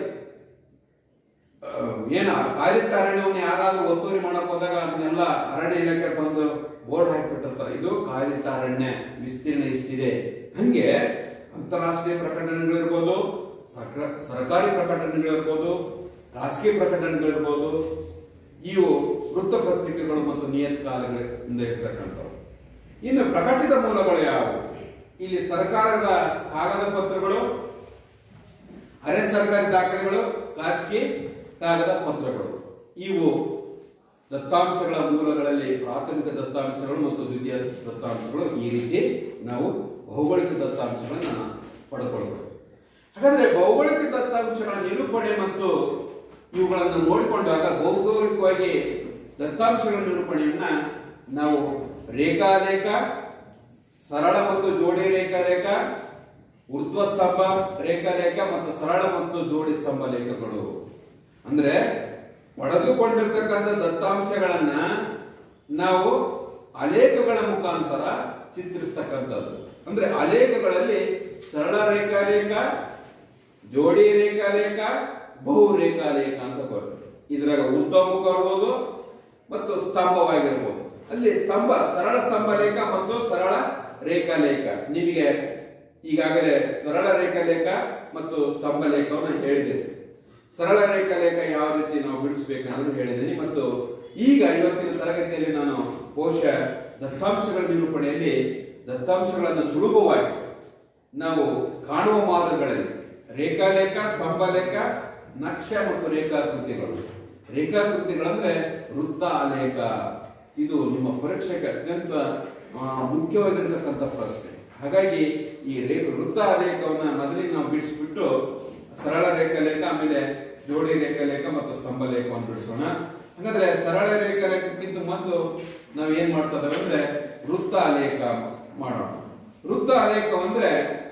Speaker 1: ಆ, ಏನ ಕಾರಿಟ್ಟ ಅರಣ್ಯವನ್ನು ಯಾರಾದ್ರೂ ಒತ್ತುವರಿ ಮಾಡಕ್ ಹೋದಾಗ ಅದನ್ನೆಲ್ಲ ಅರಣ್ಯ ಇಲಾಖೆ ಬಂದು ಬೋರ್ಡ್ ಹಾಕಿಬಿಟ್ಟಿರ್ತಾರೆ ಇದು ಕಾರಿಟ್ಟ ಅರಣ್ಯ ವಿಸ್ತೀರ್ಣ ಇಷ್ಟಿದೆ ಹಂಗೆ ಅಂತಾರಾಷ್ಟ್ರೀಯ ಪ್ರಕಟಣೆಗಳಿರ್ಬೋದು ಸರ್ಕ- ಸರ್ಕಾರಿ ಪ್ರಕಟಣೆಗಳಿರ್ಬೋದು ಖಾಸಗಿ ಪ್ರಕಟಣೆಗಳಿರ್ಬೋದು ಇವು ವೃತ್ತಪತ್ರಿಕೆಗಳು ಮತ್ತು ನಿಯತ್ಕಾಲಗಳಿಂದ ಇರ್ತಕ್ಕಂಥವು ಇನ್ನು ಪ್ರಕಟಿತ ಮೂಲಗಳು ಯಾವುವು ಇಲ್ಲಿ ಸರ್ಕಾರದ ಕಾಗದ ಪತ್ರಗಳು ಅರೆ ಸರ್ಕಾರಿ ದಾಖಲೆಗಳು ಖಾಸಗಿ ಕಾಗದ ಪತ್ರಗಳು ಇವು ದತ್ತಾಂಶಗಳ ಮೂಲಗಳಲ್ಲಿ ಪ್ರಾಥಮಿಕ ದತ್ತಾಂಶಗಳು ಮತ್ತು ದ್ವಿತೀಯ ದತ್ತಾಂಶಗಳು ಈ ರೀತಿ ನಾವು ಭೌಗೋಳಿಕ ದತ್ತಾಂಶಗಳನ್ನ ಪಡ್ಕೊಳ್ಬೇಕು ಹಾಗಾದ್ರೆ ಭೌಗೋಳಿಕ ದತ್ತಾಂಶಗಳ ನಿರೂಪಣೆ ಮತ್ತು ಇವುಗಳನ್ನು ನೋಡಿಕೊಂಡಾಗ ಭೌಗೋಳಿಕವಾಗಿ ದತ್ತಾಂಶಗಳ ನಿರೂಪಣೆಯನ್ನ ನಾವು ರೇಖಾಲೇಖ ಸರಳ ಮತ್ತು ಜೋಡಿ ರೇಖಾಲೇಖ ಊರ್ಧ್ವ ಸ್ತಂಭ ರೇಖಾಲೇಖ ಮತ್ತು ಸರಳ ಮತ್ತು ಜೋಡಿ ಸ್ತಂಭ ಲೇಖಗಳು ಅಂದ್ರೆ ಪಡೆದುಕೊಂಡಿರ್ತಕ್ಕಂಥ ದತ್ತಾಂಶಗಳನ್ನ ನಾವು ಅಲೇಖಗಳ ಮುಖಾಂತರ ಚಿತ್ರಿಸ್ತಕ್ಕಂಥದ್ದು ಅಂದ್ರೆ ಅಲೇಖಗಳಲ್ಲಿ ಸರಳ ರೇಖಾಲೇಖ ಜೋಡಿ ರೇಖಾಲೇಖ ಬಹು ರೇಖಾಲೇಖ ಅಂತ ಬರುತ್ತೆ ಇದ್ರಾಗ ಉದ್ದಮುಖ ಇರ್ಬೋದು ಮತ್ತು ಸ್ತಂಭವಾಗಿರ್ಬೋದು ಅಲ್ಲಿ ಸ್ತಂಭ ಸರಳ ಸ್ತಂಭ ಲೇಖ ಮತ್ತು ಸರಳ ರೇಖಾಲೇಖ ನಿಮಗೆ ಈಗಾಗಲೇ ಸರಳ ರೇಖಾಲೇಖ ಮತ್ತು ಸ್ತಂಭ ಲೇಖವನ್ನು ಹೇಳಿದೆ ಸರಳ ರೇಖಾಲೇಖ ಯಾವ ರೀತಿ ನಾವು ಬಿಡಿಸಬೇಕನ್ನೋದು ಹೇಳಿದ್ದೀನಿ ಮತ್ತು ಈಗ ಇವತ್ತಿನ ತರಗತಿಯಲ್ಲಿ ನಾನು ಬಹುಶಃ ದತ್ತಾಂಶಗಳ ನಿರೂಪಣೆಯಲ್ಲಿ ದತ್ತಾಂಶಗಳನ್ನು ಸುಲಭವಾಗಿ ನಾವು ಕಾಣುವ ಮಾದರಿಗಳಲ್ಲಿ ರೇಖಾಲೇಖ ಸ್ತಂಭಲೇಖ ನಕ್ಷೆ ಮತ್ತು ರೇಖಾಕೃತಿಗಳು ರೇಖಾಕೃತಿಗಳಂದ್ರೆ ವೃತ್ತ ಆಲೇಖ ಇದು ನಿಮ್ಮ ಪರೀಕ್ಷೆಗೆ ಅತ್ಯಂತ ಆ, ಮುಖ್ಯವಾಗಿರ್ತಕ್ಕಂಥ ಪ್ರಶ್ನೆ ಹಾಗಾಗಿ ಈ ರೇ ವೃತ್ತ ಆಲೇಖವನ್ನ ಮೊದಲಿಗೆ ನಾವು ಬಿಡಿಸ್ಬಿಟ್ಟು ಸರಳ ರೇಖಾಲೇಖ ಆಮೇಲೆ ಜೋಡಿ ರೇಖಾಲೇಖ ಮತ್ತು ಸ್ತಂಭ ಲೇಖವನ್ನು ಬಿಡಿಸೋಣ ಹಾಗಾದ್ರೆ ಸರಳ ರೇಖಾಲೇಖಕ್ಕಿಂತ ಮೊದಲು ನಾವು ಏನ್ ಮಾಡ್ತಾ ಇದ್ದೇವೆ ಅಂದ್ರೆ ವೃತ್ತ ಆಲೇಖ ಮಾಡೋಣ ವೃತ್ತ ಆಲೇಖ ಅಂದ್ರೆ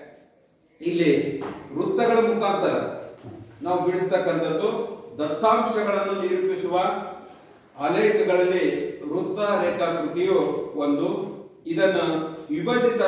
Speaker 1: ಇಲ್ಲಿ ವೃತ್ತಗಳ ಮುಖಾಂತರ ನಾವು ಬಿಡಿಸ್ತಕ್ಕಂಥದ್ದು ದತ್ತಾಂಶಗಳನ್ನು ನಿರೂಪಿಸುವ ಆಲೇಖಗಳಲ್ಲಿ ವೃತ್ತ ರೇಖಾಕೃತಿಯು ಒಂದು ಇದನ್ನು ವಿಭಜಿತ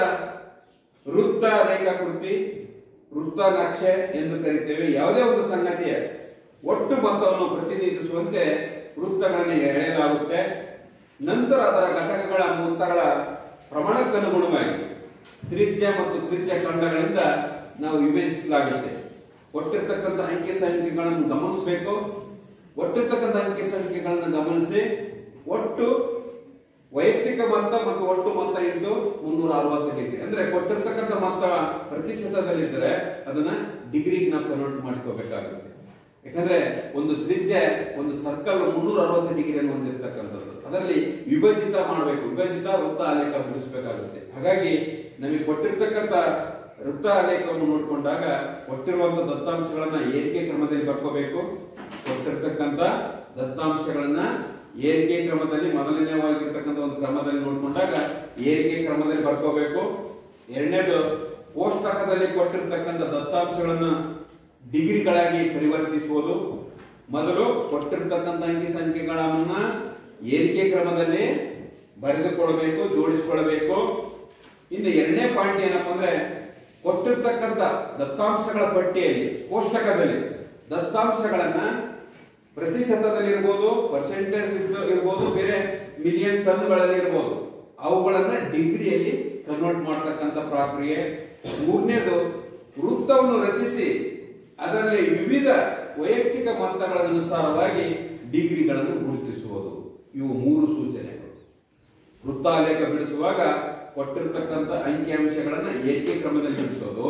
Speaker 1: ವೃತ್ತ ರೇಖಾಕೃತಿ ವೃತ್ತ ನಕ್ಷೆ ಎಂದು ಕರೀತೇವೆ ಯಾವುದೇ ಒಂದು ಸಂಗತಿಯ ಒಟ್ಟು ಮೊತ್ತವನ್ನು ಪ್ರತಿನಿಧಿಸುವಂತೆ ವೃತ್ತಗಳನ್ನು ಎಳೆಯಲಾಗುತ್ತೆ ನಂತರ ಅದರ ಘಟಕಗಳ ವೃತ್ತಗಳ ಪ್ರಮಾಣಕ್ಕನುಗುಣವಾಗಿ ತ್ರಿಜ್ಯ ಮತ್ತು ತ್ರಿಜ್ಯ ಖಂಡಗಳಿಂದ ನಾವು ವಿಭಜಿಸಲಾಗುತ್ತೆ ಒಟ್ಟಿರ್ತಕ್ಕಂಥ ಅಂಕಿ ಸಂಖ್ಯೆಗಳನ್ನು ಗಮನಿಸಬೇಕು ಒಟ್ಟಿರ್ತಕ್ಕಂಥ ಅಂಕಿ ಸಂಖ್ಯೆಗಳನ್ನು ಗಮನಿಸಿ ಒಟ್ಟು ವೈಯಕ್ತಿಕ ಮೊತ್ತ ಮತ್ತು ಒಟ್ಟು ಮೊತ್ತ ಇಂಟು ಮುನ್ನೂರ ಅರವತ್ತು ಡಿಗ್ರಿ ಅಂದ್ರೆ ಕೊಟ್ಟಿರ್ತಕ್ಕಂಥ ಮೊತ್ತ ಪ್ರತಿಶತದಲ್ಲಿದ್ದರೆ ಅದನ್ನ ಡಿಗ್ರಿಗೆ ನಾವು ಕನ್ವರ್ಟ್ ಮಾಡ್ಕೋಬೇಕಾಗುತ್ತೆ ಯಾಕಂದ್ರೆ ಒಂದು ತ್ರಿಜ್ಯ ಒಂದು ಸರ್ಕಲ್ ಮುನ್ನೂರ ಅರವತ್ತು ಡಿಗ್ರಿಯನ್ನು ಹೊಂದಿರತಕ್ಕಂಥದ್ದು ಅದರಲ್ಲಿ ವಿಭಜಿತ ಮಾಡಬೇಕು ವಿಭಜಿತ ವೃತ್ತ ಆಲೇಖ ಬಿಡಿಸಬೇಕಾಗುತ್ತೆ ಹಾಗಾಗಿ ನಮಗೆ ಕೊಟ್ಟಿರ್ತಕ್ಕಂಥ ವೃತ್ತ ಆಲೇಖವನ್ನು ನೋಡಿಕೊಂಡಾಗ ಕೊಟ್ಟಿರುವಂತಹ ದತ್ತಾಂಶಗಳನ್ನ ಏರಿಕೆ ಕ್ರಮದಲ್ಲಿ ಬರ್ಕೋಬೇಕು ಕೊಟ್ಟಿರ್ತಕ್ಕಂಥ ದತ್ತಾಂಶಗಳನ್ನ ಏರಿಕೆ ಕ್ರಮದಲ್ಲಿ ಮೊದಲನೇವಾಗಿರ್ತಕ್ಕಂಥ ಒಂದು ಕ್ರಮದಲ್ಲಿ ನೋಡಿಕೊಂಡಾಗ ಏರಿಕೆ ಕ್ರಮದಲ್ಲಿ ಬರ್ಕೋಬೇಕು ಎರಡನೇದು ಕೋಷ್ಟಕದಲ್ಲಿ ಕೊಟ್ಟಿರ್ತಕ್ಕಂಥ ದತ್ತಾಂಶಗಳನ್ನ ಡಿಗ್ರಿಗಳಾಗಿ ಪರಿವರ್ತಿಸುವುದು ಮೊದಲು ಕೊಟ್ಟಿರ್ತಕ್ಕಂಥ ಅಂಕಿ ಸಂಖ್ಯೆಗಳನ್ನ ಏರಿಕೆ ಕ್ರಮದಲ್ಲಿ ಬರೆದುಕೊಳ್ಬೇಕು ಜೋಡಿಸಿಕೊಳ್ಬೇಕು ಇನ್ನು ಎರಡನೇ ಪಾಯಿಂಟ್ ಏನಪ್ಪಾ ಅಂದ್ರೆ ಕೊಟ್ಟಿರ್ತಕ್ಕಂಥ ದತ್ತಾಂಶಗಳ ಪಟ್ಟಿಯಲ್ಲಿ ಕೋಷ್ಟಕದಲ್ಲಿ ದತ್ತಾಂಶಗಳನ್ನ ಪ್ರತಿಶತದಲ್ಲಿ ಇರ್ಬೋದು ಪರ್ಸೆಂಟೇಜ್ ಇರ್ಬೋದು ಬೇರೆ ಮಿಲಿಯನ್ ಟನ್ಗಳಲ್ಲಿ ಇರ್ಬೋದು ಅವುಗಳನ್ನ ಡಿಗ್ರಿಯಲ್ಲಿ ಕನ್ವರ್ಟ್ ಮಾಡ್ತಕ್ಕಂಥ ಪ್ರಕ್ರಿಯೆ ಮೂರನೇದು ವೃತ್ತವನ್ನು ರಚಿಸಿ ಅದರಲ್ಲಿ ವಿವಿಧ ವೈಯಕ್ತಿಕ ಮೊತ್ತಗಳ ಅನುಸಾರವಾಗಿ ಡಿಗ್ರಿಗಳನ್ನು ಗುರುತಿಸುವುದು ಇವು ಮೂರು ಸೂಚನೆಗಳು ವೃತ್ತಾಲೇಖ ಬಿಡಿಸುವಾಗ ಕೊಟ್ಟಿರ್ತಕ್ಕಂಥ ಅಂಕಿಅಂಶಗಳನ್ನ ಏಕೆ ಕ್ರಮದಲ್ಲಿ ಬಿಡಿಸೋದು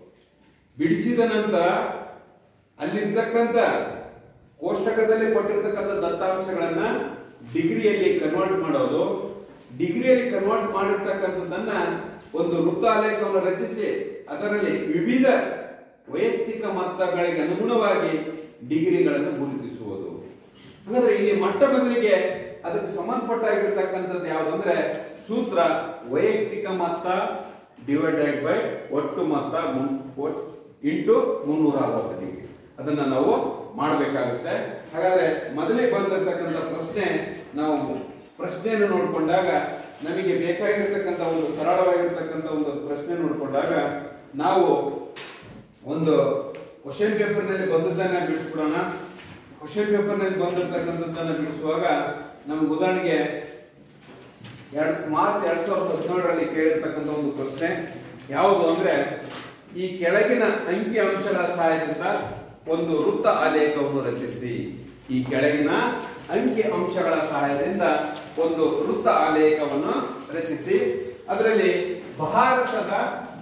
Speaker 1: ಬಿಡಿಸಿದ ನಂತರ ಅಲ್ಲಿರ್ತಕ್ಕಂಥ ಕೋಷ್ಟಕದಲ್ಲಿ ಕೊಟ್ಟಿರ್ತಕ್ಕಂಥ ದತ್ತಾಂಶಗಳನ್ನ ಡಿಗ್ರಿಯಲ್ಲಿ ಕನ್ವರ್ಟ್ ಮಾಡೋದು ಡಿಗ್ರಿಯಲ್ಲಿ ಕನ್ವರ್ಟ್ ಮಾಡಿರ್ತಕ್ಕಂಥದ್ದನ್ನ ಒಂದು ವೃತ್ತಾಲೇಖವನ್ನು ರಚಿಸಿ ಅದರಲ್ಲಿ ವಿವಿಧ ವೈಯಕ್ತಿಕ ಮೊತ್ತಗಳಿಗೆ ಅನುಗುಣವಾಗಿ ಡಿಗ್ರಿಗಳನ್ನು ಗುರುತಿಸುವುದು ಹಾಗಾದ್ರೆ ಇಲ್ಲಿ ಮೊಟ್ಟ ಮೊದಲಿಗೆ ಅದಕ್ಕೆ ಸಂಬಂಧಪಟ್ಟಾಗಿರ್ತಕ್ಕಂಥದ್ದು ಯಾವುದಂದ್ರೆ ಸೂತ್ರ ವೈಯಕ್ತಿಕ ಮೊತ್ತ ಡಿವೈಡೆಡ್ ಬೈ ಒಟ್ಟು ಮೊತ್ತ ಇಂಟು ಮುನ್ನೂರ ಅರವತ್ತು ಡಿಗ್ರಿ ಅದನ್ನ ನಾವು ಮಾಡಬೇಕಾಗುತ್ತೆ ಹಾಗಾದ್ರೆ ಮೊದಲೇ ಬಂದಿರತಕ್ಕಂಥ ಪ್ರಶ್ನೆ ನಾವು ಪ್ರಶ್ನೆಯನ್ನು ನೋಡಿಕೊಂಡಾಗ ನಮಗೆ ಬೇಕಾಗಿರ್ತಕ್ಕಂಥ ಒಂದು ಸರಳವಾಗಿರ್ತಕ್ಕಂಥ ಒಂದು ಪ್ರಶ್ನೆ ನೋಡಿಕೊಂಡಾಗ ನಾವು ಒಂದು ಕ್ವಶನ್ ಪೇಪರ್ನಲ್ಲಿ ಬಂದದ್ದನ್ನ ಬಿಡಿಸ್ಬಿಡೋಣ ಕ್ವಶನ್ ಪೇಪರ್ನಲ್ಲಿ ಬಂದಿರತಕ್ಕಂಥದ್ದನ್ನ ಬಿಡಿಸುವಾಗ ನಮ್ಗೆ ಉದಾಹರಣೆಗೆ ಎರಡ್ ಮಾರ್ಚ್ ಎರಡ್ ಸಾವಿರದ ಹದಿನೇಳರಲ್ಲಿ ಕೇಳಿರ್ತಕ್ಕಂಥ ಒಂದು ಪ್ರಶ್ನೆ ಯಾವುದು ಅಂದ್ರೆ ಈ ಕೆಳಗಿನ ಅಂಕಿ ಅಂಶಗಳ ಸಹಾಯದಿಂದ ಒಂದು ವೃತ್ತ ಆಲೇಖವನ್ನು ರಚಿಸಿ ಈ ಕೆಳಗಿನ ಅಂಕಿ ಅಂಶಗಳ ಸಹಾಯದಿಂದ ಒಂದು ವೃತ್ತ ಆಲೇಖವನ್ನು ರಚಿಸಿ ಅದರಲ್ಲಿ ಭಾರತದ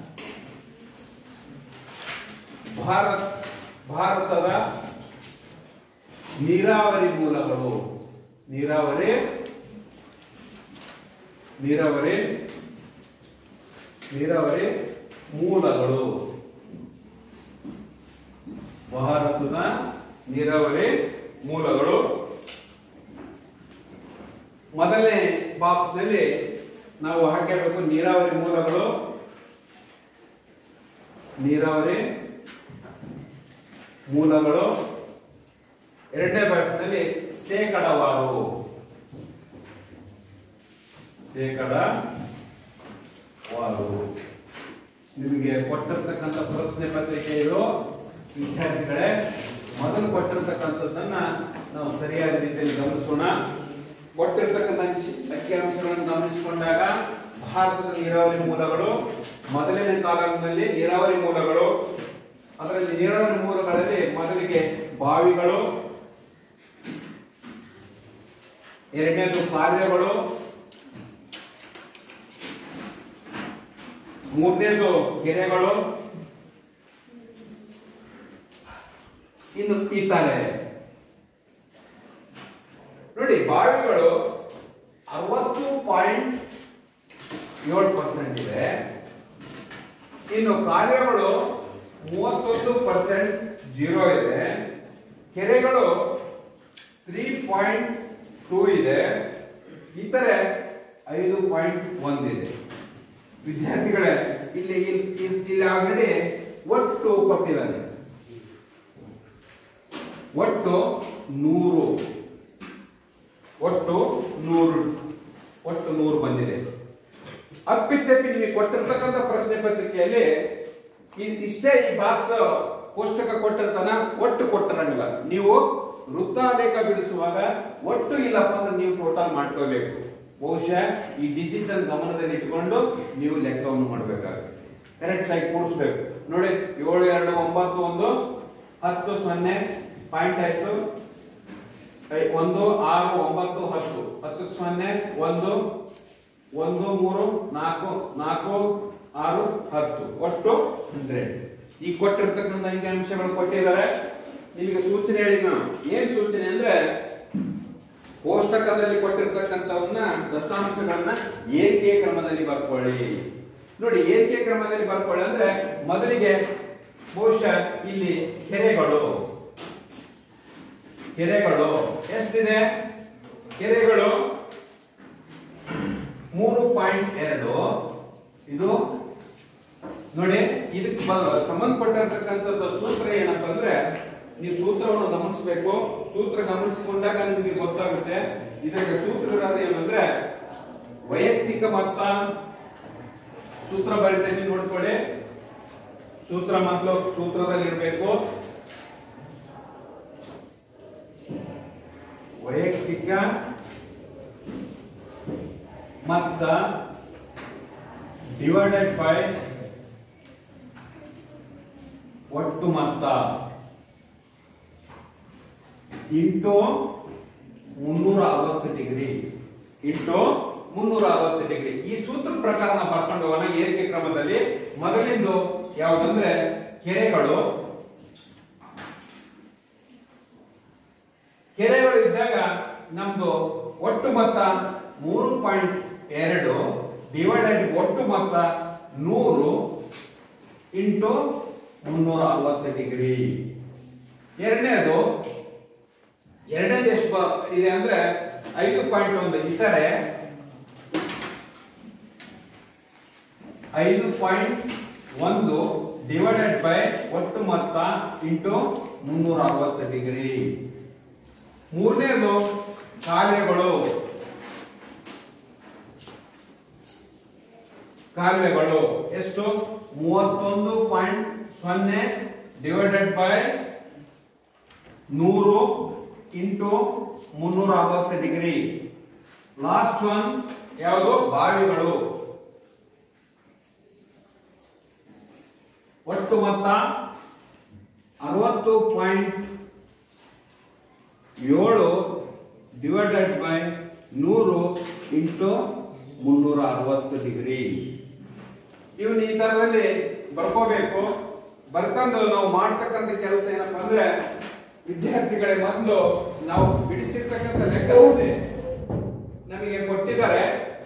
Speaker 1: ಭಾರತ ಭಾರತದ ನೀರಾವರಿ ಮೂಲಗಳು ನೀರಾವರಿ ನೀರಾವರಿ ನೀರಾವರಿ ಮೂಲಗಳು ಭಾರತದ ನೀರಾವರಿ ಮೂಲಗಳು ಮೊದಲನೇ ಬಾಕ್ಸ್ ನಲ್ಲಿ ನಾವು ಹಾಕಬೇಕು ನೀರಾವರಿ ಮೂಲಗಳು ನೀರಾವರಿ ಮೂಲಗಳು ಎರಡನೇ ಬಾಕ್ಸ್ ನಲ್ಲಿ ಶೇಕಡವಾರು ಶೇಕಡವಾರು ನಿಮಗೆ ಕೊಟ್ಟಿರ್ತಕ್ಕಂಥ ಪ್ರಶ್ನೆ ಪತ್ರಿಕೆ ಇದು ವಿದ್ಯಾರ್ಥಿಗಳೇ ಮೊದಲು ಕೊಟ್ಟಿರ್ತಕ್ಕಂಥದ್ದನ್ನ ನಾವು ಸರಿಯಾದ ರೀತಿಯಲ್ಲಿ ಗಮನಿಸೋಣ ಕೊಟ್ಟಿರ್ತಕ್ಕಂಥ ಅಂಶ- ಅಂಕಿಅಂಶಗಳನ್ನು ಗಮನಿಸಿಕೊಂಡಾಗ ಭಾರತದ ನೀರಾವರಿ ಮೂಲಗಳು ಮೊದಲನೇ ಕಾಲಂನಲ್ಲಿ ನೀರಾವರಿ ಮೂಲಗಳು ಅದರಲ್ಲಿ ನೀರಾವರಿ ಮೂಲಗಳಲ್ಲಿ ಮೊದಲಿಗೆ ಬಾವಿಗಳು ಎರಡನೇದು ಕಾರ್ಯಗಳು ಮೂರನೇದು ಕೆರೆಗಳು ಇನ್ನು ಇತರೆ ನೋಡಿ ಬಾವಿಗಳು ಅರವತ್ತು ಪಾಯಿಂಟ್ ಏಳು ಪರ್ಸೆಂಟ್ ಇದೆ ಇನ್ನು ಕಾರ್ಯಗಳು ಮೂವತ್ತೊಂದು ಪರ್ಸೆಂಟ್ ಜೀರೋ ಇದೆ ಕೆರೆಗಳು ತ್ರೀ ಪಾಯಿಂಟ್ ಟೂ ಇದೆ ಇತರೆ ಐದು ಪಾಯಿಂಟ್ ಒಂದಿದೆ ವಿದ್ಯಾರ್ಥಿಗಳೇ ಇಲ್ಲಿ ಇಲ್ಲಿ- ಇಲ್ಲಿ- ಇಲ್ಲಿ ಆಲ್ರೆಡಿ ಒಟ್ಟು ಕೊಟ್ಟಿದ್ದಾನೆ ಒಟ್ಟು ನೂರು ಒಟ್ಟು ನೂರು ಒಟ್ಟು ನೂರು ಬಂದಿದೆ ಅಪ್ಪಿತಪ್ಪಿ ನಿಮಗೆ ಕೊಟ್ಟಿರ್ತಕ್ಕಂಥ ಪ್ರಶ್ನೆ ಪತ್ರಿಕೆಯಲ್ಲಿ ಇ- ಇಷ್ಟೇ ಈ ಬಾಕ್ಸ್ ಕೋಷ್ಟಕ ಕೊಟ್ಟಿರ್ತಾನ ಒಟ್ಟು ಕೊಟ್ಟಿರಂಗಿಲ್ಲ ನೀವು ವೃತ್ತಾಲೇಖ ಬಿಡಿಸುವಾಗ ಒಟ್ಟು ಇಲ್ಲಪ್ಪ ಅಂದ್ರೆ ನೀವು ಟೋಟಲ್ ಮಾಡ್ಕೋಬೇಕು ಬಹುಶಃ ಈ ಡಿಜಿಟಲ್ ಗಮನದಲ್ಲಿ ಇಟ್ಕೊಂಡು ನೀವು ಲೆಕ್ಕವನ್ನು ಮಾಡಬೇಕಾಗುತ್ತೆ ಕರೆಕ್ಟ್ ಆಗಿ ಕೂಡಿಸ್ಬೇಕು ನೋಡಿ ಏಳು ಎರಡು ಒಂಬತ್ತು ಒಂದು ಹತ್ತು ಸೊನ್ನೆ ಪಾಯಿಂಟ್ ಆಯ್ತು ಐ- ಒಂದು ಆರು ಒಂಬತ್ತು ಹತ್ತು ಹತ್ತು ಸೊನ್ನೆ ಒಂದು ಒಂದು ಮೂರು ನಾಲ್ಕು ನಾಲ್ಕು ಆರು ಹತ್ತು ಒಟ್ಟು ಹಂಡ್ರೆಡ್ ಈ ಕೊಟ್ಟಿರ್ತಕ್ಕಂಥ ಅಂಕಿ ಅಂಶಗಳು ಕೊಟ್ಟಿದ್ದಾರೆ ನಿಮಗೆ ಸೂಚನೆ ಹೇಳಿ ನಾನು ಏನ್ ಸೂಚನೆ ಅಂದ್ರೆ ಕೋಷ್ಟಕದಲ್ಲಿ ಕೊಟ್ಟಿರ್ತಕ್ಕಂಥವನ್ನ ದತ್ತಾಂಶಗಳನ್ನ ಏರಿಕೆ ಕ್ರಮದಲ್ಲಿ ಬರ್ಕೊಳ್ಳಿ ನೋಡಿ ಏರಿಕೆ ಕ್ರಮದಲ್ಲಿ ಬರ್ಕೊಳ್ಳಿ ಅಂದ್ರೆ ಮೊದಲಿಗೆ ಬಹುಶಃ ಇಲ್ಲಿ ಕೆರೆಗಳು ಕೆರೆಗಳು ಎಷ್ಟಿದೆ ಕೆರೆಗಳು ಮೂರು ಪಾಯಿಂಟ್ ಎರಡು ಇದು ನೋಡಿ ಇದಕ್ಕೆ ಬ- ಸಂಬಂಧಪಟ್ಟಿರ್ತಕ್ಕಂಥದ್ದು ಸೂತ್ರ ಏನಪ್ಪಾ ಅಂದ್ರೆ ನೀವು ಸೂತ್ರವನ್ನು ಗಮನಿಸಬೇಕು ಸೂತ್ರ ಗಮನಿಸಿಕೊಂಡಾಗ ನಿಮಗೆ ಗೊತ್ತಾಗುತ್ತೆ ಇದಕ್ಕೆ ಸೂತ್ರ ಇರೋದು ಏನಂದ್ರೆ ವೈಯಕ್ತಿಕ ಮೊತ್ತ ಸೂತ್ರ ಬರೀತೇನೆ ನೋಡ್ಕೊಳ್ಳಿ ಸೂತ್ರ ಮೊದಲು ಸೂತ್ರದಲ್ಲಿ ಇರಬೇಕು ವೈಯಕ್ತಿಕ ಮೊತ್ತ ಡಿವೈಡೆಡ್ ಬೈ ಒಟ್ಟು ಮೊತ್ತ ಇಂಟು ಮುನ್ನೂರ ಅರವತ್ತು ಡಿಗ್ರಿ ಇಂಟು ಮುನ್ನೂರ ಅರವತ್ತು ಡಿಗ್ರಿ ಈ ಸೂತ್ರ ಪ್ರಕಾರ ನಾವು ಬರ್ಕೊಂಡು ಹೋಗೋಣ ಏರಿಕೆ ಕ್ರಮದಲ್ಲಿ ಮೊದಲಿಂದು ಯಾವುದಂದ್ರೆ ಕೆರೆಗಳು ಕೆರೆಗಳು ಇದ್ದಾಗ ನಮ್ದು ಒಟ್ಟು ಮೊತ್ತ ಮೂರು ಪಾಯಿಂಟ್ ಎರಡು ಡಿವೈಡೆಡ್ ಒಟ್ಟು ಮೊತ್ತ ನೂರು ಇಂಟು ಮುನ್ನೂರ ಅರವತ್ತು ಡಿಗ್ರಿ ಎರಡನೇದು ಎರಡನೇದು ಎಷ್ಟು ಬ- ಇದೆ ಅಂದ್ರೆ ಐದು ಪಾಯಿಂಟ್ ಒಂದು ಇತರೆ ಐದು ಪಾಯಿಂಟ್ ಒಂದು ಡಿವೈಡೆಡ್ ಬೈ ಒಟ್ಟು ಮೊತ್ತ ಇಂಟು ಮುನ್ನೂರ ಅರವತ್ತು ಡಿಗ್ರಿ ಮೂರನೇದು ಕಾಲುವೆಗಳು ಕಾಲುವೆಗಳು ಎಷ್ಟು ಮೂವತ್ತೊಂದು ಪಾಯಿಂಟ್ ಸೊನ್ನೆ ಡಿವೈಡೆಡ್ ಬೈ ನೂರು ಇಂಟು ಮುನ್ನೂರ ಅರವತ್ತು ಡಿಗ್ರಿ ಲಾಸ್ಟ್ ಒನ್ ಯಾವುದು ಬಾವಿಗಳು ಒಟ್ಟು ಮೊತ್ತ ಅರವತ್ತು ಪಾಯಿಂಟ್ ಏಳು ಡಿವೈಡೆಡ್ ಬೈ ನೂರು ಇಂಟು ಮುನ್ನೂರ ಅರವತ್ತು ಡಿಗ್ರಿ ಇವನ್ ಈ ತರದಲ್ಲಿ ಬರ್ಕೋಬೇಕು ಬರ್ಕೊಂಡು ನಾವು ಮಾಡ್ತಕ್ಕಂಥ ಕೆಲಸ ಏನಪ್ಪಾ ಅಂದ್ರೆ ವಿದ್ಯಾರ್ಥಿಗಳೇ ಮೊದಲು ನಾವು ಬಿಡಿಸಿರ್ತಕ್ಕಂಥ ಲೆಕ್ಕದಲ್ಲಿ ನಮಗೆ ಕೊಟ್ಟಿದ್ದಾರೆ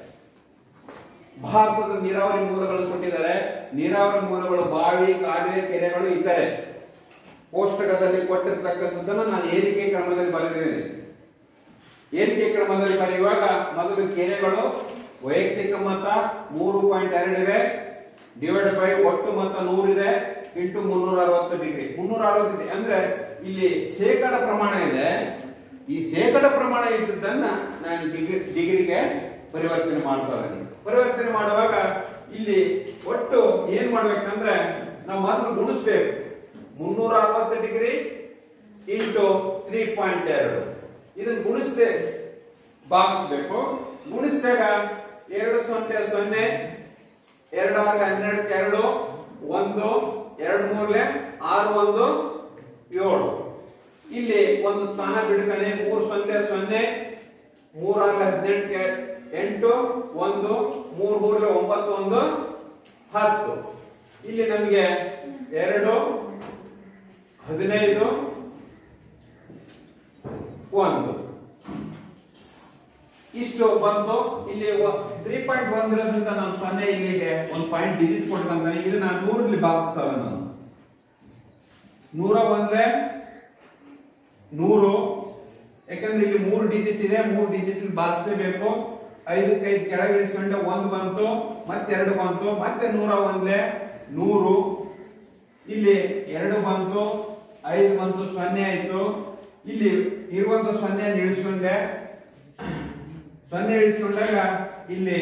Speaker 1: ಭಾರತದ ನೀರಾವರಿ ಮೂಲಗಳನ್ನು ಕೊಟ್ಟಿದ್ದಾರೆ ನೀರಾವರಿ ಮೂಲಗಳು ಬಾವಿ ಕಾಲುವೆ ಕೆರೆಗಳು ಇದ್ದಾರೆ ಕೋಷ್ಟಕದಲ್ಲಿ ಕೊಟ್ಟಿರ್ತಕ್ಕಂಥದ್ದನ್ನು ನಾನು ಏರಿಕೆ ಕ್ರಮದಲ್ಲಿ ಬರೆದಿದ್ದೇನೆ ಏರಿಕೆ ಕ್ರಮದಲ್ಲಿ ಬರೆಯುವಾಗ ಮೊದಲು ಕೆರೆಗಳು ವೈಯಕ್ತಿಕ ಮೊತ್ತ ಮೂರು ಪಾಯಿಂಟ್ ಎರಡು ಇದೆ ಡಿವೈಡ್ ಬೈ ಒಟ್ಟು ಮೊತ್ತ ನೂರಿದೆ ಇಂಟು ಮುನ್ನೂರ ಅರವತ್ತು ಡಿಗ್ರಿ ಮುನ್ನೂರ ಅರವತ್ತು ಡಿಗ್ರಿ ಅಂದ್ರೆ ಇಲ್ಲಿ ಶೇಕಡ ಪ್ರಮಾಣ ಇದೆ ಈ ಶೇಕಡ ಪ್ರಮಾಣ ಇದ್ದದ್ದನ್ನ ನಾನು ಡಿಗ್ರಿ ಡಿಗ್ರಿಗೆ ಪರಿವರ್ತನೆ ಮಾಡ್ತಾ ಇದ್ದೀನಿ ಪರಿವರ್ತನೆ ಮಾಡುವಾಗ ಇಲ್ಲಿ ಒಟ್ಟು ಏನ್ ಮಾಡ್ಬೇಕಂದ್ರೆ ನಾವು ಮೊದಲು ಗುಣಿಸ್ಬೇಕು ಮುನ್ನೂರ ಅರವತ್ತು ಡಿಗ್ರಿ ಇಂಟು ತ್ರೀ ಪಾಯಿಂಟ್ ಎರಡು ಇದನ್ನ ಗುಣಿಸ್ದೆ ಭಾಗಿಸ್ಬೇಕು ಗುಣಿಸಿದಾಗ ಎರಡು ಸೊನ್ನೆ ಸೊನ್ನೆ ಎರಡು ಆರ್ಲೆ ಹನ್ನೆರಡಕ್ಕೆ ಎರಡು ಒಂದು ಎರಡು ಮೂರ್ಲೆ ಆರು ಒಂದು ಏಳು ಇಲ್ಲಿ ಒಂದು ಸ್ಥಾನ ಬಿಡ್ತಾನೆ ಮೂರು ಸೊನ್ನೆ ಸೊನ್ನೆ ಮೂರಾರ್ಲೆ ಹದಿನೆಂಟಕ್ಕೆ ಎಂಟು ಒಂದು ಮೂರ್ ಮೂರ್ಲೆ ಒಂಬತ್ತು ಒಂದು ಹತ್ತು ಇಲ್ಲಿ ನಮಗೆ ಎರಡು ಹದಿನೈದು ಒಂದು ಇಷ್ಟು ಬಂತು ಇಲ್ಲಿ ತ್ರೀ ಪಾಯಿಂಟ್ ಒನ್ ಇರೋದ್ರಿಂದ ನಾನು ಸೊನ್ನೆ ಇಲ್ಲಿಗೆ ಒಂದು ಪಾಯಿಂಟ್ ಡಿಜಿಟ್ ಕೊಡ್ತಾನೆ ಇದು ನಾನು ನೂರಲ್ಲಿ ಭಾಗಿಸ್ತವೆ ನಾನು ನೂರ ಒಂದ್ಲೆ ನೂರು ಯಾಕಂದ್ರೆ ಇಲ್ಲಿ ಮೂರು ಡಿಜಿಟ್ ಇದೆ ಮೂರು ಡಿಜಿಟ್ ಭಾಗಿಸಲೇಬೇಕು ಐದಕ್ಕೆ ಐದು ಕೆಳಗೆ ಇಳಿಸ್ಕೊಂಡೆ ಒಂದು ಬಂತು ಮತ್ತೆ ಎರಡು ಬಂತು ಮತ್ತೆ ನೂರ ಒಂದ್ಲೆ ನೂರು ಇಲ್ಲಿ ಎರಡು ಬಂತು ಐದು ಬಂತು ಸೊನ್ನೆ ಆಯ್ತು ಇಲ್ಲಿ ಇರುವಂತ ಸೊನ್ನೆ ಇಳಿಸ್ಕೊಂಡೆ ಸೊನ್ನೆ ಇಳಿಸ್ಕೊಂಡಾಗ ಇಲ್ಲಿ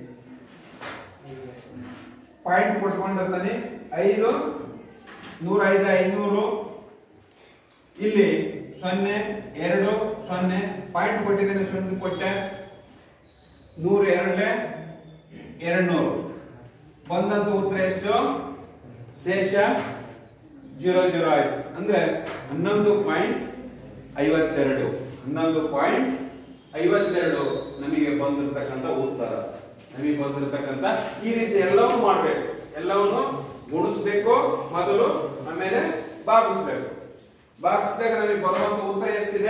Speaker 1: ಪಾಯಿಂಟ್ ಕೊಟ್ಕೊಂಡಿರ್ತಾನೆ ಐದು ನೂರ ಐದು ಐನೂರು ಇಲ್ಲಿ ಸೊನ್ನೆ ಎರಡು ಸೊನ್ನೆ ಪಾಯಿಂಟ್ ಕೊಟ್ಟಿದ್ದೇನೆ ಸೊನ್ನೆ ಕೊಟ್ಟೆ ನೂರು ಎರಡಲೆ ಎರಡು ನೂರು ಬಂದಂತ ಉತ್ತರ ಎಷ್ಟು ಶೇಷ ಜೀರೋ ಜೀರೋ ಆಯ್ತು ಅಂದ್ರೆ ಹನ್ನೊಂದು ಪಾಯಿಂಟ್ ಐವತ್ತೆರಡು ಹನ್ನೊಂದು ಪಾಯಿಂಟ್ ಐವತ್ತೆರಡು ನಮಗೆ ಬಂದಿರತಕ್ಕಂತ ಉತ್ತರ ನಮಗೆ ಬಂದಿರತಕ್ಕಂತ ಈ ರೀತಿ ಎಲ್ಲವೂ ಮಾಡ್ಬೇಕು ಎಲ್ಲವನ್ನು ಗುಣಿಸ್ಬೇಕು ಮೊದಲು ಆಮೇಲೆ ಭಾಗಿಸ್ಬೇಕು ಭಾಗಿಸಿದಾಗ ನಮಗೆ ಬರುವಂತ ಉತ್ತರ ಎಷ್ಟಿದೆ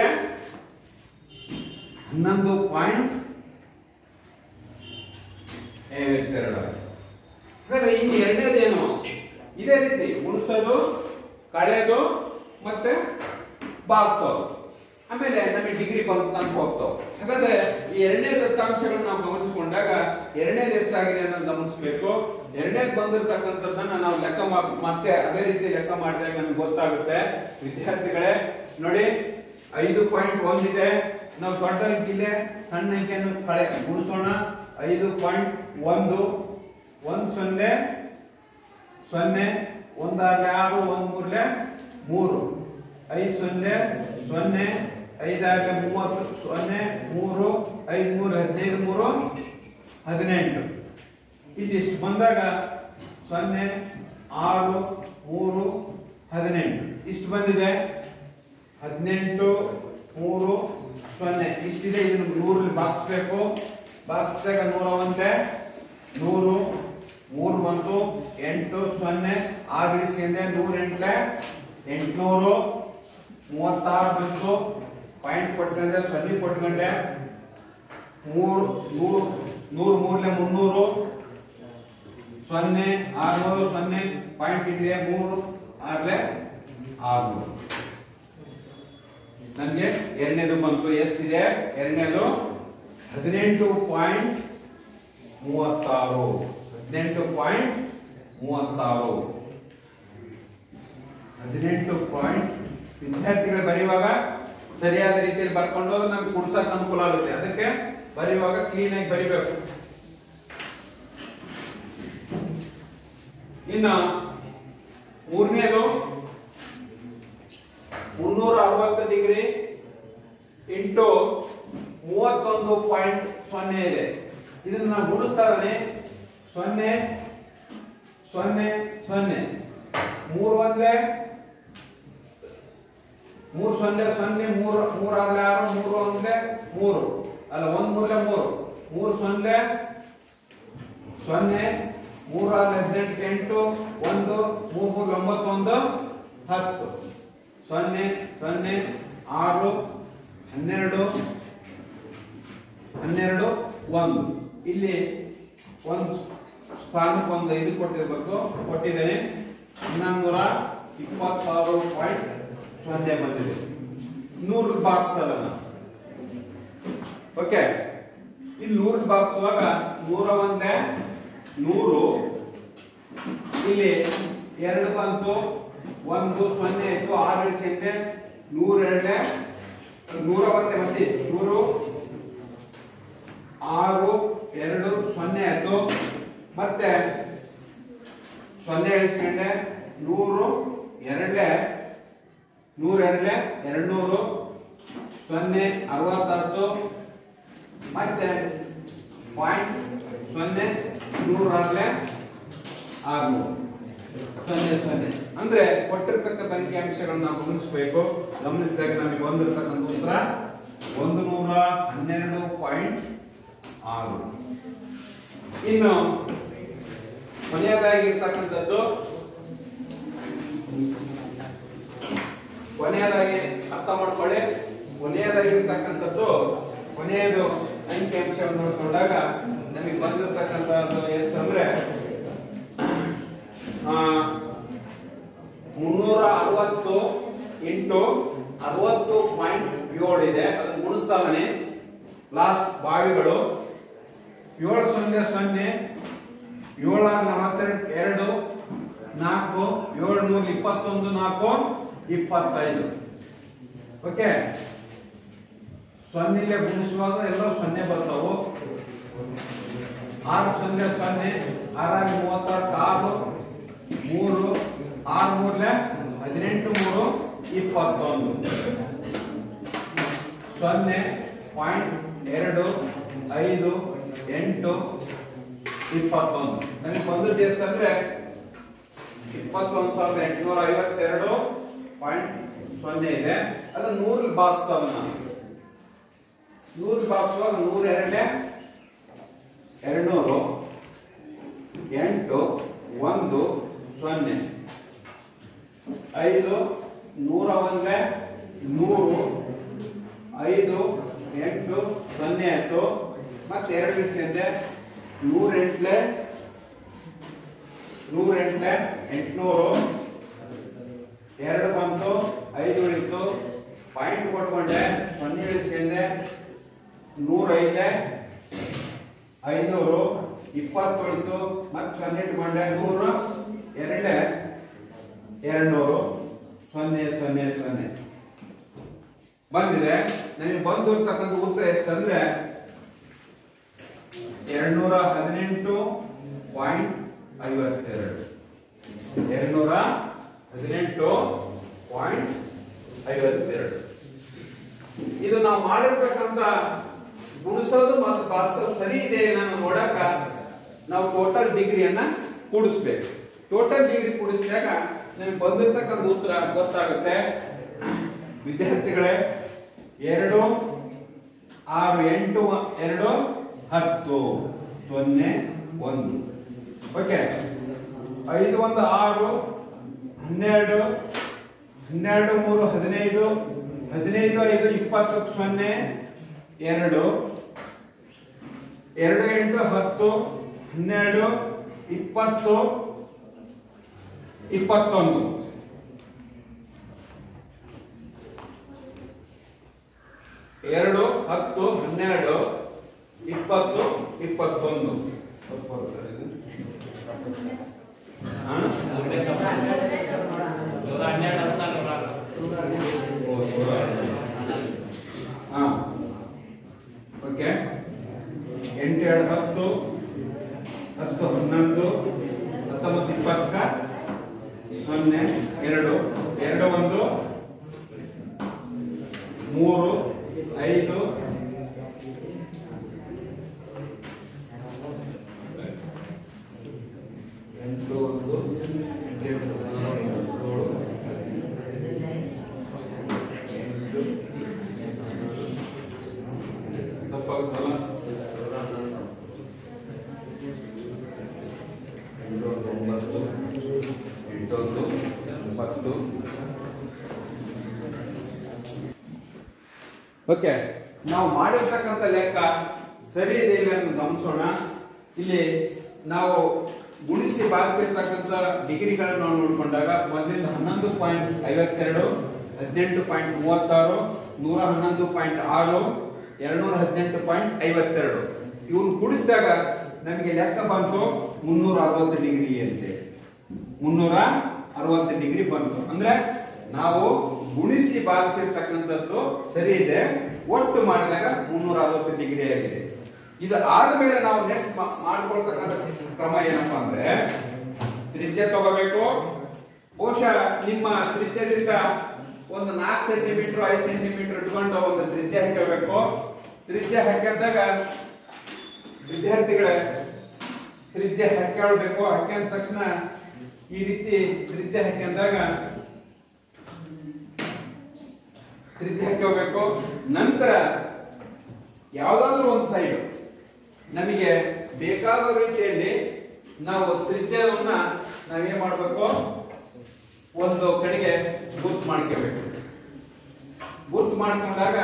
Speaker 1: ಹನ್ನೊಂದು ಪಾಯಿಂಟ್ ಐವತ್ತೆರಡು ಹಾಗಾದ್ರೆ ಇನ್ನು ಎರಡನೇದೇನು ಇದೇ ರೀತಿ ಗುಣಿಸೋದು ಕಳೆಯೋದು ಮತ್ತೆ ಭಾಗಿಸೋದು ಆಮೇಲೆ ನಮಗೆ ಡಿಗ್ರಿ ಬಂದು ತನಕ ಹೋಗ್ತಾವ ಹಾಗಾದ್ರೆ ಈ ಎರಡನೇ ದತ್ತಾಂಶಗಳನ್ನ ನಾವು ಗಮನಿಸಿಕೊಂಡಾಗ ಎರಡನೇದು ಎಷ್ಟಾಗಿದೆ ಅನ್ನೋದು ಗಮನಿಸಬೇಕು ಎರಡನೇದು ಬಂದಿರತಕ್ಕಂಥದ್ದನ್ನ ನಾವು ಲೆಕ್ಕ ಮಾ- ಮತ್ತೆ ಅದೇ ರೀತಿ ಲೆಕ್ಕ ಮಾಡಿದಾಗ ನಮ್ಗೆ ಗೊತ್ತಾಗುತ್ತೆ ವಿದ್ಯಾರ್ಥಿಗಳೇ ನೋಡಿ ಐದು ಪಾಯಿಂಟ್ ಒಂದಿದೆ ನಾವು ದೊಡ್ಡ ಅಂಕಿಲೆ ಸಣ್ಣ ಅಂಕಿಯನ್ನು ಕಳೆ ಗುಣಿಸೋಣ ಐದು ಪಾಯಿಂಟ್ ಒಂದು ಒಂದು ಸೊನ್ನೆ ಸೊನ್ನೆ ಒಂದಾರ್ಲೆ ಆರು ಒಂದ್ ಮೂರ್ಲೆ ಮೂರು ಐದು ಸೊನ್ನೆ ಸೊನ್ನೆ ಐದಾರ್ಲೆ ಮೂವತ್ತು ಸೊನ್ನೆ ಮೂರು ಐದು ಮೂರು ಹದಿನೈದು ಮೂರು ಹದಿನೆಂಟು ಇದಿಷ್ಟು ಬಂದಾಗ ಸೊನ್ನೆ ಆರು ಮೂರು ಹದಿನೆಂಟು ಇಷ್ಟು ಬಂದಿದೆ ಹದಿನೆಂಟು ಮೂರು ಸೊನ್ನೆ ಇಷ್ಟಿದೆ ಇದನ್ನು ನೂರಲ್ಲಿ ಬಾಗಿಸ್ಬೇಕು ಬಾಗಿಸಿದಾಗ ನೂರ ಒಂದೇ ನೂರು ಮೂರು ಬಂತು ಎಂಟು ಸೊನ್ನೆ ಆರು ಇಳಿಸ್ಕೊಂಡೆ ನೂರ ಎಂಟ್ಲೆ ಎಂಟ್ನೂರು ಮೂವತ್ತಾರು ಬಂತು ಪಾಯಿಂಟ್ ಕೊಟ್ಕೊಂಡೆ ಸೊನ್ನೆ ಕೊಟ್ಕೊಂಡೆ ಮೂರು ನೂರು ನೂರು ಮೂರ್ಲೆ ಮುನ್ನೂರು ಸೊನ್ನೆ ಆರ್ನೂರು ಸೊನ್ನೆ ಪಾಯಿಂಟ್ ಇಟ್ಟಿದೆ ಮೂರು ಆರ್ಲೆ ಆರ್ನೂರು ನಮ್ಗೆ ಎರಡನೇದು ಬಂತು ಎಷ್ಟಿದೆ ಎರಡನೇದು ಹದಿನೆಂಟು ಪಾಯಿಂಟ್ ಮೂವತ್ತಾರು ಹದಿನೆಂಟು ಪಾಯಿಂಟ್ ಮೂವತ್ತಾರು ಹದಿನೆಂಟು ಪಾಯಿಂಟ್ ವಿದ್ಯಾರ್ಥಿಗಳು ಬರೆಯುವಾಗ ಸರಿಯಾದ ರೀತಿಯಲ್ಲಿ ಬರ್ಕೊಂಡು ಹೋದ್ರೆ ನಮ್ಗೆ ಕುಡ್ಸಕ್ ಅನುಕೂಲ ಆಗುತ್ತೆ ಅದಕ್ಕೆ ಬರೆಯುವಾಗ ಕ್ಲೀನ್ ಆಗಿ ಬರಿಬೇಕು ಇನ್ನು ಮೂರನೇದು ಮುನ್ನೂರ ಅರವತ್ತು ಡಿಗ್ರಿ ಇಂಟು ಮೂವತ್ತೊಂದು ಪಾಯಿಂಟ್ ಸೊನ್ನೆ ಇದೆ ಇದನ್ನ ನಾವು ಗುಣಿಸ್ತಾ ಇದ್ದಾನೆ ಸೊನ್ನೆ ಸೊನ್ನೆ ಸೊನ್ನೆ ಮೂರು ಒಂದೇ ಮೂರು ಸೊನ್ನೆ ಸೊನ್ನೆ ಮೂರು ಮೂರಾಗ್ಲೆ ಆರು ಮೂರು ಒಂದೇ ಮೂರು ಅಲ್ಲ ಒಂದ್ ಮೂರ್ಲೆ ಮೂರು ಮೂರು ಸೊನ್ನೆ ಸೊನ್ನೆ ಮೂರಾಗ್ಲೆ ಹದಿನೆಂಟು ಎಂಟು ಒಂದು ಮೂರು ಮೂರು ಒಂಬತ್ತೊಂದು ಹತ್ತು ಸೊನ್ನೆ ಸೊನ್ನೆ ಆರು ಹನ್ನೆರಡು ಹನ್ನೆರಡು ಒಂದು ಇಲ್ಲಿ ಒಂದು ಸ್ಥಾನಕ್ಕೆ ಒಂದು ಇದು ಕೊಟ್ಟಿರ್ಬೇಕು ಕೊಟ್ಟಿದ್ದೇನೆ ಇನ್ನೊಂದೂರ ಇಪ್ಪತ್ತಾರು ಪಾಯಿಂಟ್ ಸೊನ್ನೆ ಬಂದಿದೆ ನೂರು ಬಾಕ್ಸ್ ಅಲ್ಲ ಓಕೆ ಇಲ್ಲಿ ನೂರು ಬಾಕ್ಸುವಾಗ ನೂರ ಒಂದೇ ನೂರು ಇಲ್ಲಿ ಎರಡು ಬಂತು ಒಂದು ಸೊನ್ನೆ ಆಯ್ತು ಆರು ಇಳಿಸಿದ್ದೆ ನೂರ ಎರಡನೇ ನೂರ ಒಂದೇ ಮತ್ತೆ ನೂರು ಆರು ಎರಡು ಸೊನ್ನೆ ಆಯ್ತು ಮತ್ತೆ ಸೊನ್ನೆ ಇಳಿಸ್ಕೊಂಡೆ ನೂರು ಎರಡಲೆ ನೂರ ಎರಡಲೆ ಎರಡು ನೂರು ಸೊನ್ನೆ ಅರವತ್ತಾಯ್ತು ಮತ್ತೆ ಪಾಯಿಂಟ್ ಸೊನ್ನೆ ನೂರಾಗ್ಲೆ ಆರ್ನೂರು ಸೊನ್ನೆ ಸೊನ್ನೆ ಅಂದ್ರೆ ಕೊಟ್ಟಿರ್ತಕ್ಕಂಥ ಅಂಕಿಅಂಶಗಳನ್ನ ನಾವು ಗಮನಿಸಬೇಕು ಗಮನಿಸಿದಾಗ ನಮಗೆ ಬಂದಿರತಕ್ಕಂಥ ಉತ್ತರ ಒಂದು ನೂರ ಹನ್ನೆರಡು ಪಾಯಿಂಟ್ ಆರು ಇನ್ನು ಕೊನೆಯದಾಗಿರ್ತಕ್ಕಂಥದ್ದು ಕೊನೆಯದಾಗಿ ಅರ್ಥ ಮಾಡ್ಕೊಳ್ಳಿ ಕೊನೆಯದಾಗಿರ್ತಕ್ಕಂಥದ್ದು ಕೊನೆಯದು ಅಂಕಿಅಂಶವನ್ನು ನೋಡಿಕೊಂಡಾಗ ನಮಗೆ ಬಂದಿರತಕ್ಕಂಥದ್ದು ಎಷ್ಟು ಅಂದ್ರೆ ಆ, ಮುನ್ನೂರ ಅರವತ್ತು ಇಂಟು ಅರವತ್ತು ಪಾಯಿಂಟ್ ಏಳು ಇದೆ ಅದನ್ನು ಗುಣಿಸ್ತಾವನೆ ಲಾಸ್ಟ್ ಬಾವಿಗಳು ಏಳು ಸೊನ್ನೆ ಸೊನ್ನೆ ಏಳ ನಲವತ್ತೆರಡು ಎರಡು ನಾಲ್ಕು ಏಳು ನೂರ ಇಪ್ಪತ್ತೊಂದು ನಾಲ್ಕು ಇಪ್ಪತ್ತೈದು ಓಕೆ ಸೊನ್ನೆಲೆ ಗುಣಿಸುವಾಗ ಎಲ್ಲ ಸೊನ್ನೆ ಬರ್ತಾವು ಆರು ಸೊನ್ನೆ ಸೊನ್ನೆ ಆರಾರು ಮೂವತ್ತಾರು ಆರು ಮೂರು ಆರು ಮೂರ್ಲೆ ಹದಿನೆಂಟು ಮೂರು ಇಪ್ಪತ್ತೊಂದು ಸೊನ್ನೆ ಪಾಯಿಂಟ್ ಎರಡು ಐದು ಎಂಟು ಇಪ್ಪತ್ತೊಂದು ನಮಗೆ ಬಂದದ್ದು ಎಷ್ಟಂದ್ರೆ ಇಪ್ಪತ್ತೊಂದು ಸಾವಿರದ ಎಂಟುನೂರ ಐವತ್ತೆರಡು ಪಾಯಿಂಟ್ ಸೊನ್ನೆ ಇದೆ ಅದು ನೂರು ಬಾಕ್ಸ್ ನಾನು ನೂರು ಬಾಕ್ಸ್ ನೂರ ಎರಡಲೆ ಎರಡ್ನೂರು ಎಂಟು ಒಂದು ಸೊನ್ನೆ ಐದು ನೂರ ಒಂದೇ ನೂರು ಐದು ಎಂಟು ಸೊನ್ನೆ ಆಯ್ತು ಮತ್ತೆ ಎರಡು ಬಿಡಿಸಿದೆ ನೂರ ಎಂಟ್ಲೆ ನೂರ ಎಂಟ್ಲೆ ಎಂಟ್ನೂರು ಎರಡು ಬಂತು ಐದು ಉಳಿತು ಪಾಯಿಂಟ್ ಕೊಟ್ಕೊಂಡೆ ಸೊನ್ನೆ ಇಳಿಸ್ಕೊಂಡೆ ನೂರ ಐದೆ ಐನೂರು ಇಪ್ಪತ್ತು ಉಳಿತು ಮತ್ತೆ ಸೊನ್ನೆ ಇಟ್ಕೊಂಡೆ ನೂರು ಎರಡೇ ಎರಡ್ನೂರು ಸೊನ್ನೆ ಸೊನ್ನೆ ಸೊನ್ನೆ ಬಂದಿದೆ ನನಗೆ ಬಂದಿರ್ತಕ್ಕಂಥ ಉತ್ತರ ಎಷ್ಟಂದ್ರೆ ಎರಡ್ನೂರ ಹದಿನೆಂಟು ಪಾಯಿಂಟ್ ಐವತ್ತೆರಡು ಎರಡ್ನೂರ ಹದಿನೆಂಟು ಪಾಯಿಂಟ್ ಐವತ್ತೆರಡು ಇದು ನಾವು ಮಾಡಿರ್ತಕ್ಕಂಥ ಗುಣಿಸೋದು ಮತ್ತು ಬಾರಿಸೋದು ಸರಿ ಇದೆ ನಾನು ನೋಡಕ ನಾವು ಟೋಟಲ್ ಡಿಗ್ರಿಯನ್ನ ಕೂಡಿಸ್ಬೇಕು ಟೋಟಲ್ ಡಿಗ್ರಿ ಕೂಡಿಸಿದಾಗ ನಮಗೆ ಬಂದಿರ್ತಕ್ಕಂಥ ಉತ್ತರ ಗೊತ್ತಾಗುತ್ತೆ ವಿದ್ಯಾರ್ಥಿಗಳೇ ಎರಡು ಆರು ಎಂಟು ಎರಡು ಹತ್ತು ಸೊನ್ನೆ ಒಂದು ಓಕೆ ಐದು ಒಂದು ಆರು ಹನ್ನೆರಡು ಹನ್ನೆರಡು ಮೂರು ಹದಿನೈದು ಹದಿನೈದು ಐದು ಇಪ್ಪತ್ತು ಸೊನ್ನೆ ಎರಡು ಎರಡು ಎಂಟು ಹತ್ತು ಹನ್ನೆರಡು ಇಪ್ಪತ್ತು ಇಪ್ಪತ್ತೊಂದು ಎರಡು ಹತ್ತು ಹನ್ನೆರಡು ಇಪ್ಪತ್ತು ಇಪ್ಪತ್ತೊಂದು ಹಾ? ಹಾ ಓಕೆ ಎಂಟು ಎರಡು ಹತ್ತು ಹತ್ತು ಹನ್ನೊಂದು ಹತ್ತೊಂಬತ್ತು ಇಪ್ಪತ್ತ ಸೊನ್ನೆ ಎರಡು ಎರಡು ಒಂದು ಮೂರು ಐದು ಎಂಟು ಒಂದು ಎಂಟು ಎಂಟು ಹದಿನಾರು, ಏಳು ಎಂಟು ತಪ್ಪಾಗುತ್ತಲ್ಲ ಎಂಟೊಂದು ಒಂಬತ್ತು ಎಂಟೊಂದು ಒಂಬತ್ತು ಓಕೆ ನಾವು ಮಾಡಿರ್ತಕ್ಕಂಥ ಲೆಕ್ಕ ಸರಿ ಇದೆ ಇಲ್ಲ ಅಂತ ಗಮನಿಸೋಣ ಇಲ್ಲಿ ನಾವು ಗುಣಿಸಿ ಭಾಗಿಸಿರ್ತಕ್ಕಂಥ ಡಿಗ್ರಿಗಳನ್ನು ನಾವು ನೋಡಿಕೊಂಡಾಗ ಮೊದಲಿಂದ ಹನ್ನೊಂದು ಪಾಯಿಂಟ್ ಐವತ್ತೆರಡು ಹದಿನೆಂಟು ಪಾಯಿಂಟ್ ಮೂವತ್ತಾರು ನೂರ ಹನ್ನೊಂದು ಪಾಯಿಂಟ್ ಆರು ಎರಡ್ನೂರ ಹದಿನೆಂಟು ಪಾಯಿಂಟ್ ಐವತ್ತೆರಡು ಇವ್ನು ಗುಣಿಸಿದಾಗ ನಮಗೆ ಲೆಕ್ಕ ಬಂತು ಮುನ್ನೂರ ಅರವತ್ತು ಡಿಗ್ರಿ ಅಂತೇಳಿ ಮುನ್ನೂರ ಅರವತ್ತು ಡಿಗ್ರಿ ಬಂತು ಅಂದ್ರೆ ನಾವು ಗುಣಿಸಿ ಭಾಗಿಸಿರ್ತಕ್ಕಂಥದ್ದು ಸರಿ ಇದೆ ಒಟ್ಟು ಮಾಡಿದಾಗ ಮುನ್ನೂರ ಅರವತ್ತು ಡಿಗ್ರಿ ಆಗಿದೆ ಇದು ಆದ್ಮೇಲೆ ನಾವು ನೆಕ್ಸ್ಟ್ ಮಾಡ್ಕೊಳ್ತಕ್ಕಂಥ ಕ್ರಮ ಏನಪ್ಪಾ ಅಂದ್ರೆ ತ್ರಿಜ್ಯ ತಗೋಬೇಕು ಬಹುಶಃ ನಿಮ್ಮ ತ್ರಿಜ್ಯದಿಂದ ಒಂದು ನಾಲ್ಕು ಸೆಂಟಿಮೀಟರ್ ಐದು ಸೆಂಟಿಮೀಟರ್ ಇಟ್ಕೊಂಡು ಒಂದು ತ್ರಿಜ್ಯ ಹಾಕಬೇಕು ತ್ರಿಜ್ಯ ಹಾಕಿದಾಗ ವಿದ್ಯಾರ್ಥಿಗಳೇ ತ್ರಿಜ್ಯ ಹಾಕ್ಕೊಳ್ಬೇಕು ಹಾಕ್ಯಂದ ತಕ್ಷಣ ಈ ರೀತಿ ತ್ರಿಜ್ಯ ಹಾಕ್ಯಂದಾಗ ತ್ರಿಜ್ಯ ಹಾಕೋಬೇಕು ನಂತರ ಯಾವ್ದಾದ್ರೂ ಒಂದು ಸೈಡ್ ನಮಗೆ ಬೇಕಾದ ರೀತಿಯಲ್ಲಿ ನಾವು ತ್ರಿಜ್ಯವನ್ನ ನಾವೇನ್ ಮಾಡ್ಬೇಕು ಒಂದು ಕಡೆಗೆ ಗುರ್ತು ಮಾಡ್ಕೋಬೇಕು ಗುರ್ತು ಮಾಡ್ಕೊಂಡಾಗ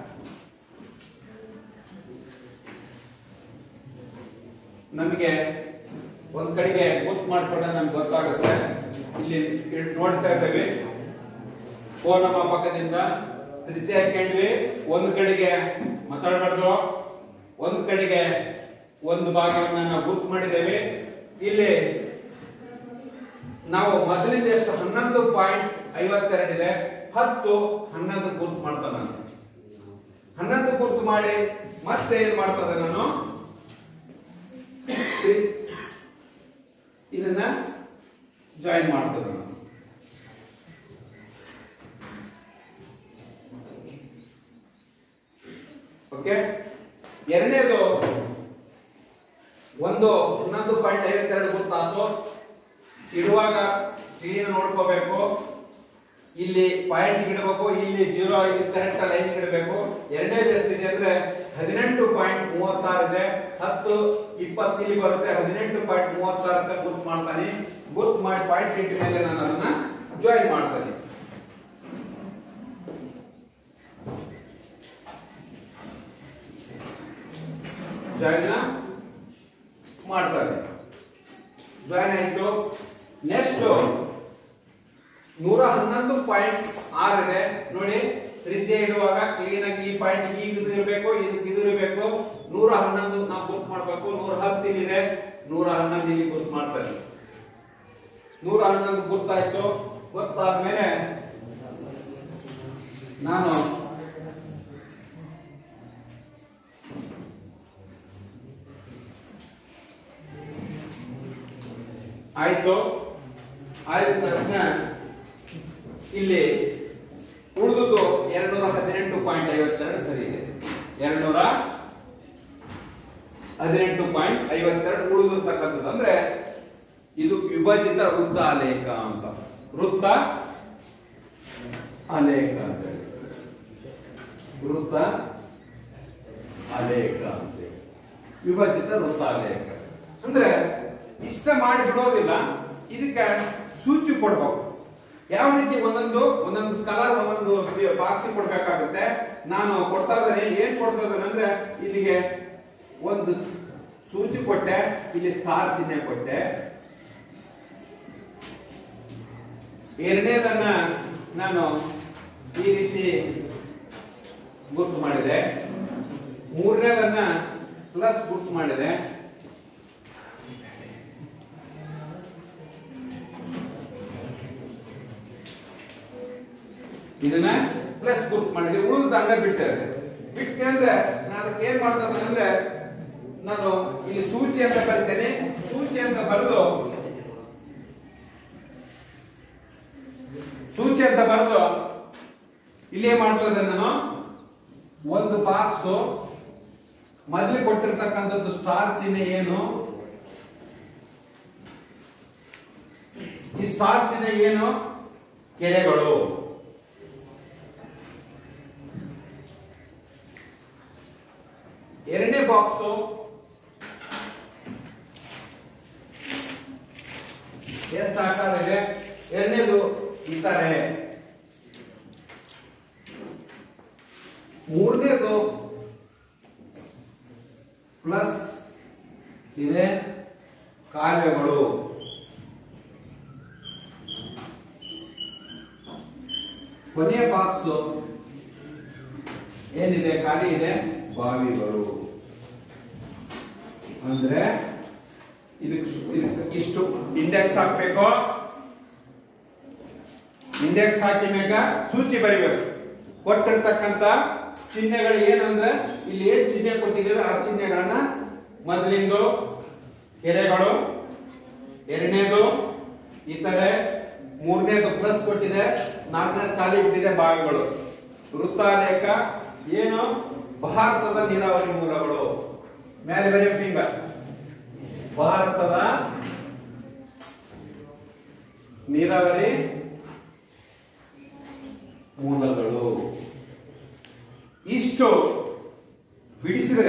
Speaker 1: ನಮಗೆ ಒಂದ್ ಕಡೆಗೆ ಗುರ್ತು ಮಾಡ್ಕೊಂಡ್ರೆ ನಮ್ಗೆ ಗೊತ್ತಾಗುತ್ತೆ ಇಲ್ಲಿ ಇಲ್ ನೋಡ್ತಾ ಇದ್ದೇವೆ ಕೋನ ಮಾಪಕದಿಂದ ತ್ರಿಜ್ಯ ಹಾಕೊಂಡ್ವಿ ಒಂದ್ ಕಡೆಗೆ ಮಾತಾಡಬಾರ್ದು ಒಂದ್ ಕಡೆಗೆ ಒಂದು ಭಾಗವನ್ನ ನಾವು ಗುರ್ತು ಮಾಡಿದ್ದೇವೆ ಇಲ್ಲಿ ನಾವು ಮೊದಲಿಂದ ಎಷ್ಟು ಹನ್ನೊಂದು ಪಾಯಿಂಟ್ ಐವತ್ತೆರಡು ಇದೆ ಹತ್ತು ಹನ್ನೊಂದು ಗುರ್ತು ಮಾಡ್ತಾನೆ ನಾನು ಹನ್ನೊಂದು ಗುರ್ತು ಮಾಡಿ ಮತ್ತೆ ಏನ್ ಮಾಡ್ತದೆ ನಾನು ತ್ರಿ- ಇದನ್ನ ಜಾಯಿನ್ ಮಾಡ್ತದೆ ನಾನು ಓಕೆ ಎರಡನೇದು ಒಂದು ಹನ್ನೊಂದು ಪಾಯಿಂಟ್ ಐವತ್ತೆರಡು ಗೊತ್ತಾಯ್ತು ಇಡುವಾಗ ಕ್ಲೀನ್ ನೋಡ್ಕೋಬೇಕು ಇಲ್ಲಿ ಪಾಯಿಂಟ್ ಇಡಬೇಕು ಇಲ್ಲಿ ಜೀರೋ ಇಲ್ಲಿ ಕರೆಕ್ಟ್ ಲೈನ್ ಇಡಬೇಕು ಎರಡನೇದು ಎಷ್ಟಿದೆ ಅಂದ್ರೆ ಹದಿನೆಂಟು ಪಾಯಿಂಟ್ ಮೂವತ್ತಾರು ಇದೆ ಹತ್ತು ಇಪ್ಪತ್ತು ಇಲ್ಲಿ ಬರುತ್ತೆ ಹದಿನೆಂಟು ಪಾಯಿಂಟ್ ಮೂವತ್ತಾರಕ್ಕೆ ಗುರ್ತು ಮಾಡ್ತಾನೆ ಗುರ್ತು ಮಾಡಿ ಪಾಯಿಂಟ್ ಇಟ್ಟ ಮೇಲೆ ನಾನು ಅದನ್ನ ಜಾಯಿನ್ ಮಾಡ್ತಾನೆ ಜಾಯಿನ್ ಮಾಡ್ತಾರೆ ಜಾಯಿನ್ ಆಯ್ತು ನೆಕ್ಸ್ಟ್ ನೂರ ಹನ್ನೊಂದು ಪಾಯಿಂಟ್ ಆರ್ ಇದೆ ನೋಡಿ ತ್ರಿಜ್ಯ ಇಡುವಾಗ ಕ್ಲೀನ್ ಆಗಿ ಈ ಪಾಯಿಂಟ್ ಈಗ ಇದು ಇರಬೇಕು ಇದಕ್ಕೆ ಇದು ಇರಬೇಕು ನೂರ ಹನ್ನೊಂದು ನಾವು ಗುರ್ತು ಮಾಡ್ಬೇಕು ನೂರ ಹತ್ತು ಇಲ್ಲಿದೆ ನೂರ ಹನ್ನೊಂದು ಇಲ್ಲಿ ಗುರ್ತು ಮಾಡ್ತಾರೆ ನೂರ ಹನ್ನೊಂದು ಗುರ್ತಾಯ್ತು ಗೊತ್ತಾದ್ಮೇಲೆ ನಾನು ಆಯ್ತು ಆದ ತಕ್ಷಣ ಇಲ್ಲಿ ಉಳಿದುದು ಎರಡ್ನೂರ ಹದಿನೆಂಟು ಪಾಯಿಂಟ್ ಐವತ್ತೆರಡು ಸರಿ ಇದೆ ಎರಡ್ನೂರ ಹದಿನೆಂಟು ಪಾಯಿಂಟ್ ಐವತ್ತೆರಡು ಉಳಿದಿರ್ತಕ್ಕಂಥದ್ದು ಅಂದ್ರೆ ಇದು ವಿಭಜಿತ ವೃತ್ತ ಆಲೇಖ ಅಂತ ವೃತ್ತ ಆಲೇಖ ಅಂತ ಹೇಳಿ ವೃತ್ತ ಆಲೇಖ ಅಂತೇಳಿ ವಿಭಜಿತ ವೃತ್ತಾಲೇಖ ಅಂದ್ರೆ ಇಷ್ಟ ಮಾಡಿ ಬಿಡೋದಿಲ್ಲ ಇದಕ್ಕೆ ಸೂಚಿ ಕೊಡ್ಬೇಕು ಯಾವ ರೀತಿ ಒಂದೊಂದು ಒಂದೊಂದು ಕಲರ್ ಒಂದೊಂದು ಬಾಕ್ಸಿ ಕೊಡ್ಬೇಕಾಗುತ್ತೆ ನಾನು ಕೊಡ್ತಾ ಇದ್ದೇನೆ ಏನ್ ಕೊಡ್ತಾ ಇದ್ದೇನೆ ಅಂದ್ರೆ ಇಲ್ಲಿಗೆ ಒಂದು ಸೂಚಿ ಕೊಟ್ಟೆ ಇಲ್ಲಿ ಸ್ಟಾರ್ ಚಿಹ್ನೆ ಕೊಟ್ಟೆ ಎರಡನೇದನ್ನ ನಾನು ಈ ರೀತಿ ಗುರ್ತು ಮಾಡಿದೆ ಮೂರನೇದನ್ನ ಪ್ಲಸ್ ಗುರ್ತು ಮಾಡಿದೆ ಇದನ್ನ ಪ್ಲಸ್ ಗುರುತು ಮಾಡಿದ್ರೆ ಉಳಿದ ಹಂಗ ಬಿಟ್ಟೆ ಬಿಟ್ಟೆ ಅಂದ್ರೆ ನಾನು ಅದಕ್ಕೆ ಏನ್ ಮಾಡ್ತಾ ಇದ್ದೀನಿ ಅಂದ್ರೆ ನಾನು ಇಲ್ಲಿ ಸೂಚಿ ಅಂತ ಬರ್ತೇನೆ ಸೂಚಿ ಅಂತ ಬರೆದು ಸೂಚಿ ಅಂತ ಬರೆದು ಇಲ್ಲಿ ಏನ್ ಮಾಡ್ತಾ ಇದ್ದೇನೆ ನಾನು ಒಂದು ಬಾಕ್ಸ್ ಮೊದಲು ಕೊಟ್ಟಿರ್ತಕ್ಕಂಥದ್ದು ಸ್ಟಾರ್ ಚಿಹ್ನೆ ಏನು ಈ ಸ್ಟಾರ್ ಚಿಹ್ನೆ ಏನು ಕೆರೆಗಳು ಎರಡನೇ ಬಾಕ್ಸ್ ಎಸ್ ಆಕಾರ ಇದೆ ಎರಡನೇದು ಇತರೆ ಮೂರನೇದು ಪ್ಲಸ್ ಇದೆ ಕಾರ್ಯಗಳು ಕೊನೆಯ ಬಾಕ್ಸ್ ಏನಿದೆ ಖಾಲಿ ಇದೆ ಬಾವಿಗಳು ಅಂದ್ರೆ ಇದಕ್ಕೆ ಸು- ಇದಕ್ಕೆ ಇಷ್ಟು ಇಂಡೆಕ್ಸ್ ಹಾಕ್ಬೇಕು ಇಂಡೆಕ್ಸ್ ಹಾಕಿ ಮೇಗ ಸೂಚಿ ಬರಿಬೇಕು ಕೊಟ್ಟಿರ್ತಕ್ಕಂತ ಚಿಹ್ನೆಗಳು ಏನಂದ್ರೆ ಇಲ್ಲಿ ಏನ್ ಚಿಹ್ನೆ ಕೊಟ್ಟಿದ್ದೇವೆ ಆ ಚಿಹ್ನೆಗಳನ್ನ ಮೊದಲಿಂದು ಕೆರೆಗಳು ಎರಡನೇದು ಇತರೆ ಮೂರನೇದು ಪ್ಲಸ್ ಕೊಟ್ಟಿದೆ ನಾಲ್ಕನೇದು ಖಾಲಿ ಬಿಟ್ಟಿದೆ ಬಾವಿಗಳು ವೃತ್ತಾಲೇಖ ಏನು ಭಾರತದ ನೀರಾವರಿ ಮೂಲಗಳು ಮೇಲೆ ಬರೆಯಬೇಕು ಹಿಂಗ ಭಾರತದ ನೀರಾವರಿ ಮೂಲಗಳು ಇಷ್ಟು ಬಿಡಿಸಿದ್ರೆ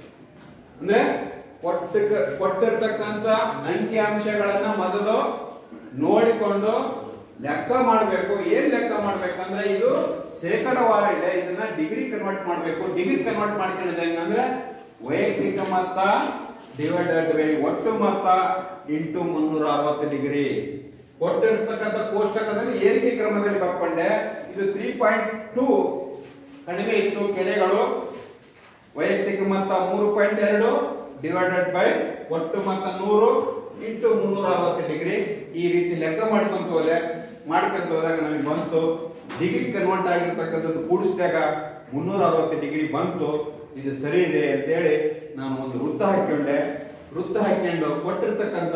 Speaker 1: ಅಂದ್ರೆ ಕೊಟ್ಟ ಕೊಟ್ಟಿರ್ತಕ್ಕಂತ ಅಂಕಿ ಅಂಶಗಳನ್ನ ಮೊದಲು ನೋಡಿಕೊಂಡು ಲೆಕ್ಕ ಮಾಡಬೇಕು ಏನ್ ಲೆಕ್ಕ ಮಾಡ್ಬೇಕಂದ್ರೆ ಇದು ಶೇಕಡವಾರ ಇದೆ ಇದನ್ನ ಡಿಗ್ರಿ ಕನ್ವರ್ಟ್ ಮಾಡಬೇಕು ಡಿಗ್ರಿ ಕನ್ವರ್ಟ್ ಮಾಡ್ಕೊಂಡಿದೆ ಹೆಂಗಂದ್ರೆ ವೈಯಕ್ತಿಕ ಮೊತ್ತ ಡಿವೈಡೆಡ್ ಬೈ ಒಟ್ಟು ಮೊತ್ತ ಇಂಟು ಮುನ್ನೂರ ಅರವತ್ತು ಡಿಗ್ರಿ ಕೊಟ್ಟಿರ್ತಕ್ಕಂಥ ಕೋಷ್ಟಕದಲ್ಲಿ ಏರಿಕೆ ಕ್ರಮದಲ್ಲಿ ಬರ್ಕೊಂಡೆ ಇದು ತ್ರೀ ಪಾಯಿಂಟ್ ಟೂ ಕಡಿಮೆ ಇತ್ತು ಕೆರೆಗಳು ವೈಯಕ್ತಿಕ ಮೊತ್ತ ಮೂರು ಪಾಯಿಂಟ್ ಎರಡು ಡಿವೈಡೆಡ್ ಬೈ ಒಟ್ಟು ಮೊತ್ತ ನೂರು ಇಂಟು ಮುನ್ನೂರ ಅರವತ್ತು ಡಿಗ್ರಿ ಈ ರೀತಿ ಲೆಕ್ಕ ಮಾಡ್ಕೊಂತ ಹೋದೆ ಮಾಡ್ಕೊಂತ ಹೋದಾಗ ನಮಗೆ ಬಂತು ಡಿಗ್ರಿ ಕನ್ವರ್ಟ್ ಆಗಿರ್ತಕ್ಕಂಥದ್ದು ಕೂಡಿಸಿದಾಗ ಮುನ್ನೂರ ಅರವತ್ತು ಡಿಗ್ರಿ ಬಂತು ಇದು ಸರಿ ಇದೆ ಅಂತೇಳಿ ನಾನು ಒಂದು ವೃತ್ತ ಹಾಕೊಂಡೆ ವೃತ್ತ ಹಾಕೊಂಡು ಕೊಟ್ಟಿರ್ತಕ್ಕಂಥ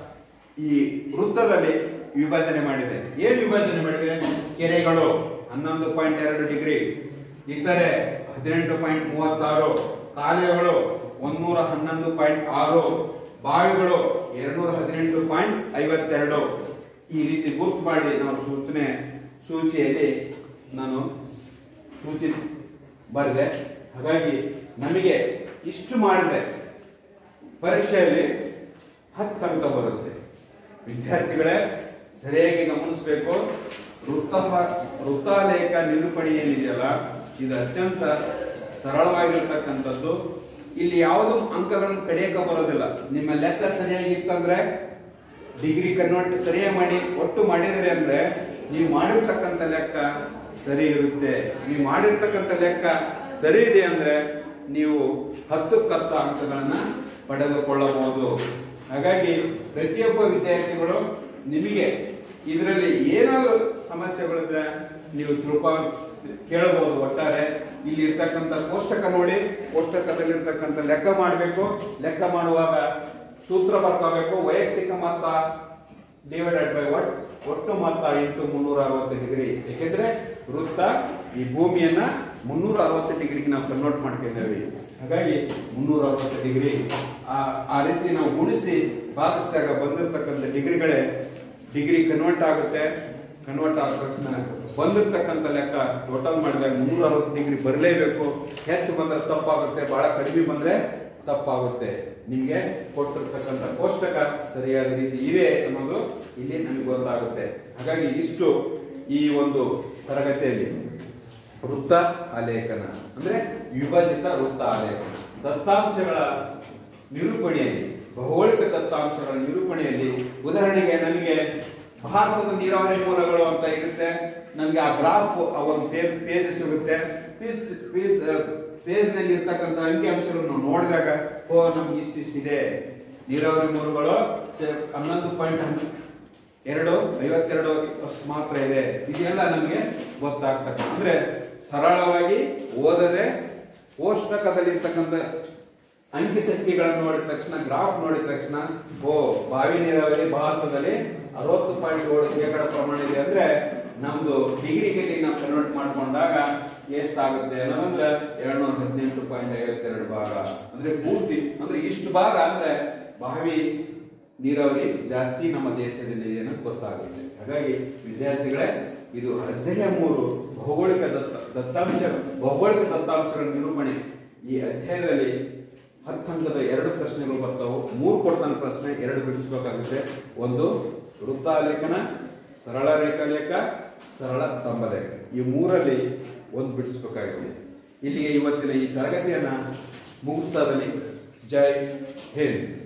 Speaker 1: ಈ ವೃತ್ತದಲ್ಲಿ ವಿಭಜನೆ ಮಾಡಿದೆ ಏನ್ ವಿಭಜನೆ ಮಾಡಿದೆ ಕೆರೆಗಳು ಹನ್ನೊಂದು ಪಾಯಿಂಟ್ ಎರಡು ಡಿಗ್ರಿ ಇತರೆ ಹದಿನೆಂಟು ಪಾಯಿಂಟ್ ಮೂವತ್ತಾರು ಕಾಲುವೆಗಳು ಒಂದೂರ ಹನ್ನೊಂದು ಪಾಯಿಂಟ್ ಆರು ಬಾವಿಗಳು ಎರಡ್ನೂರ ಹದಿನೆಂಟು ಪಾಯಿಂಟ್ ಐವತ್ತೆರಡು ಈ ರೀತಿ ಗುರ್ತು ಮಾಡಿ ನಾವು ಸೂಚನೆ ಸೂಚಿಯಲ್ಲಿ ನಾನು ಸೂಚಿ ಬರೆದೆ ಹಾಗಾಗಿ ನಮಗೆ ಇಷ್ಟು ಮಾಡಿದೆ ಪರೀಕ್ಷೆಯಲ್ಲಿ ಹತ್ತು ಅಂಕ ಬರುತ್ತೆ ವಿದ್ಯಾರ್ಥಿಗಳೇ ಸರಿಯಾಗಿ ಗಮನಿಸಬೇಕು ವೃತ್ತ ವೃತ್ತಾಲೇಖ ನಿರೂಪಣೆ ಏನಿದೆಯಲ್ಲ ಇದು ಅತ್ಯಂತ ಸರಳವಾಗಿರ್ತಕ್ಕಂಥದ್ದು ಇಲ್ಲಿ ಯಾವುದು ಅಂಕಗಳನ್ನು ಕಡಿಯಕ್ಕೆ ಬರೋದಿಲ್ಲ ನಿಮ್ಮ ಲೆಕ್ಕ ಸರಿಯಾಗಿತ್ತಂದ್ರೆ ಡಿಗ್ರಿ ಕನ್ವರ್ಟ್ ಸರಿಯಾಗಿ ಮಾಡಿ ಒಟ್ಟು ಮಾಡಿದ್ರೆ ಅಂದ್ರೆ ನೀವು ಮಾಡಿರ್ತಕ್ಕಂಥ ಲೆಕ್ಕ ಸರಿ ಇರುತ್ತೆ ನೀವು ಮಾಡಿರ್ತಕ್ಕಂಥ ಲೆಕ್ಕ ಸರಿ ಇದೆ ಅಂದ್ರೆ ನೀವು ಹತ್ತು ಕತ್ತ ಅಂಕಗಳನ್ನ ಪಡೆದುಕೊಳ್ಳಬಹುದು ಹಾಗಾಗಿ ಪ್ರತಿಯೊಬ್ಬ ವಿದ್ಯಾರ್ಥಿಗಳು ನಿಮಗೆ ಇದರಲ್ಲಿ ಏನಾದರೂ ಸಮಸ್ಯೆಗಳಿದ್ರೆ ನೀವು ತಿಳ್ಕೊ ಕೇಳಬಹುದು ಒಟ್ಟಾರೆ ಇಲ್ಲಿ ಇರ್ತಕ್ಕಂಥ ಕೋಷ್ಟಕ ನೋಡಿ ಕೋಷ್ಟಕದಲ್ಲಿ ಇರ್ತಕ್ಕಂಥ ಲೆಕ್ಕ ಮಾಡಬೇಕು ಲೆಕ್ಕ ಮಾಡುವಾಗ ಸೂತ್ರ ಬರ್ಕೋಬೇಕು ವೈಯಕ್ತಿಕ ಮೊತ್ತ ಡಿವೈಡೆಡ್ ಬೈ ಒಟ್ ಒಟ್ಟು ಮೊತ್ತ ಇಂಟು ಮುನ್ನೂರ ಅರವತ್ತು ಡಿಗ್ರಿ ಯಾಕೆಂದ್ರೆ ವೃತ್ತ ಈ ಭೂಮಿಯನ್ನ ಮುನ್ನೂರ ಅರವತ್ತು ಡಿಗ್ರಿಗೆ ನಾವು ಕನ್ವರ್ಟ್ ಮಾಡ್ಕೊಂಡಿದ್ದೇವೆ ಹಾಗಾಗಿ ಮುನ್ನೂರ ಅರವತ್ತು ಡಿಗ್ರಿ ಆ ಆ ರೀತಿ ನಾವು ಗುಣಿಸಿ ಭಾಗಿಸಿದಾಗ ಬಂದಿರತಕ್ಕಂಥ ಡಿಗ್ರಿಗಳೇ ಡಿಗ್ರಿ ಕನ್ವರ್ಟ್ ಆಗುತ್ತೆ ಕನ್ವರ್ಟ್ ಆದ ತಕ್ಷಣ ಬಂದಿರ್ತಕ್ಕಂಥ ಲೆಕ್ಕ ಟೋಟಲ್ ಮಾಡಿದಾಗ ಮುನ್ನೂರ ಅರವತ್ತು ಡಿಗ್ರಿ ಬರಲೇಬೇಕು ಹೆಚ್ಚು ಬಂದ್ರೆ ತಪ್ಪಾಗುತ್ತೆ ಬಹಳ ಕಡಿಮೆ ಬಂದ್ರೆ ತಪ್ಪಾಗುತ್ತೆ ನಿಮಗೆ ಕೊಟ್ಟಿರ್ತಕ್ಕಂಥ ಕೋಷ್ಟಕ ಸರಿಯಾದ ರೀತಿ ಇದೆ ಅನ್ನೋದು ಇಲ್ಲಿ ನಮಗೆ ಗೊತ್ತಾಗುತ್ತೆ ಹಾಗಾಗಿ ಇಷ್ಟು ಈ ಒಂದು ತರಗತಿಯಲ್ಲಿ ವೃತ್ತ ಆಲೇಖನ ಅಂದ್ರೆ ವಿಭಜಿತ ವೃತ್ತ ಆಲೇಖನ ದತ್ತಾಂಶಗಳ ನಿರೂಪಣೆಯಲ್ಲಿ ಭೌಗೋಳಿಕ ದತ್ತಾಂಶಗಳ ನಿರೂಪಣೆಯಲ್ಲಿ ಉದಾಹರಣೆಗೆ ನನಗೆ ಭಾರತದ ನೀರಾವರಿ ಮೂಲಗಳು ಅಂತ ಇರುತ್ತೆ ನಮಗೆ ಆ ಗ್ರಾಫ್ ಆ ಒಂದು ಪೇಜ್ ಸಿಗುತ್ತೆ ಪೇಜ್ ಪೇಜ್ ಪೇಜ್ ನಲ್ಲಿ ಇರ್ತಕ್ಕಂಥ ಅಂಕಿ ಅಂಶಗಳನ್ನು ನಾವು ನೋಡಿದಾಗ ಓ ನಮ್ಗೆ ಇಷ್ಟಿಷ್ಟಿದೆ ನೀರಾವರಿ ಮೂಲಗಳು ಸೆ- ಹನ್ನೊಂದು ಪಾಯಿಂಟ್ ಎರಡು ಐವತ್ತೆರಡು ಅಷ್ಟು ಮಾತ್ರ ಇದೆ ಇದೆಲ್ಲ ನಮಗೆ ಗೊತ್ತಾಗ್ತದೆ ಅಂದ್ರೆ ಸರಳವಾಗಿ ಓದದೆ ಕೋಷ್ಟಕದಲ್ಲಿರ್ತಕ್ಕಂಥ ಅಂಕಿ ಸಂಖ್ಯೆಗಳನ್ನು ನೋಡಿದ ತಕ್ಷಣ ಗ್ರಾಫ್ ನೋಡಿದ ತಕ್ಷಣ ಓ ಬಾವಿ ನೀರಾವರಿ ಭಾರತದಲ್ಲಿ ಅರವತ್ತು ಪಾಯಿಂಟ್ ಏಳು ಶೇಕಡ ಪ್ರಮಾಣ ಇದೆ ಅಂದ್ರೆ ನಮ್ದು ಡಿಗ್ರಿಗೆ ನಾವು ಕನ್ವರ್ಟ್ ಮಾಡ್ಕೊಂಡಾಗ ಎಷ್ಟಾಗುತ್ತೆ ಅನ್ನೋದಂದ್ರೆ ಎರಡ್ನೂರ ಹದಿನೆಂಟು ಪಾಯಿಂಟ್ ಐವತ್ತೆರಡು ಭಾಗ ಅಂದ್ರೆ ಪೂರ್ತಿ ಅಂದ್ರೆ ಇಷ್ಟು ಭಾಗ ಅಂದ್ರೆ ಬಾವಿ ನೀರಾವರಿ ಜಾಸ್ತಿ ನಮ್ಮ ದೇಶದಲ್ಲಿ ಇದೆ ಅನ್ನೋದು ಗೊತ್ತಾಗುತ್ತೆ ಹಾಗಾಗಿ ವಿದ್ಯಾರ್ಥಿಗಳೇ ಇದು ಅಧ್ಯಾಯ ಮೂರು ಭೌಗೋಳಿಕ ದತ್ತ ದತ್ತಾಂಶ ಭೌಗೋಳಿಕ ದತ್ತಾಂಶಗಳ ನಿರೂಪಣೆ ಈ ಅಧ್ಯಾಯದಲ್ಲಿ ಹತ್ತು ಹಂತದ ಎರಡು ಪ್ರಶ್ನೆಗಳು ಬರ್ತಾವು ಮೂರು ಕೊಡ್ತಾನೆ ಪ್ರಶ್ನೆ ಎರಡು ಬಿಡಿಸ್ಬೇಕಾಗುತ್ತೆ ಒಂದು ವೃತ್ತಾಲೇಖನ ಸರಳ ರೇಖಾಲೇಖ ಸರಳ ಸ್ತಂಭ ರೇಖ ಈ ಮೂರಲ್ಲಿ ಒಂದು ಬಿಡಿಸ್ಬೇಕಾಗುತ್ತೆ ಇಲ್ಲಿಗೆ ಇವತ್ತಿನ ಈ ತರಗತಿಯನ್ನ ಮುಗಿಸ್ತಾ ಇದ್ದೀನಿ ಜೈ ಹಿಂದ್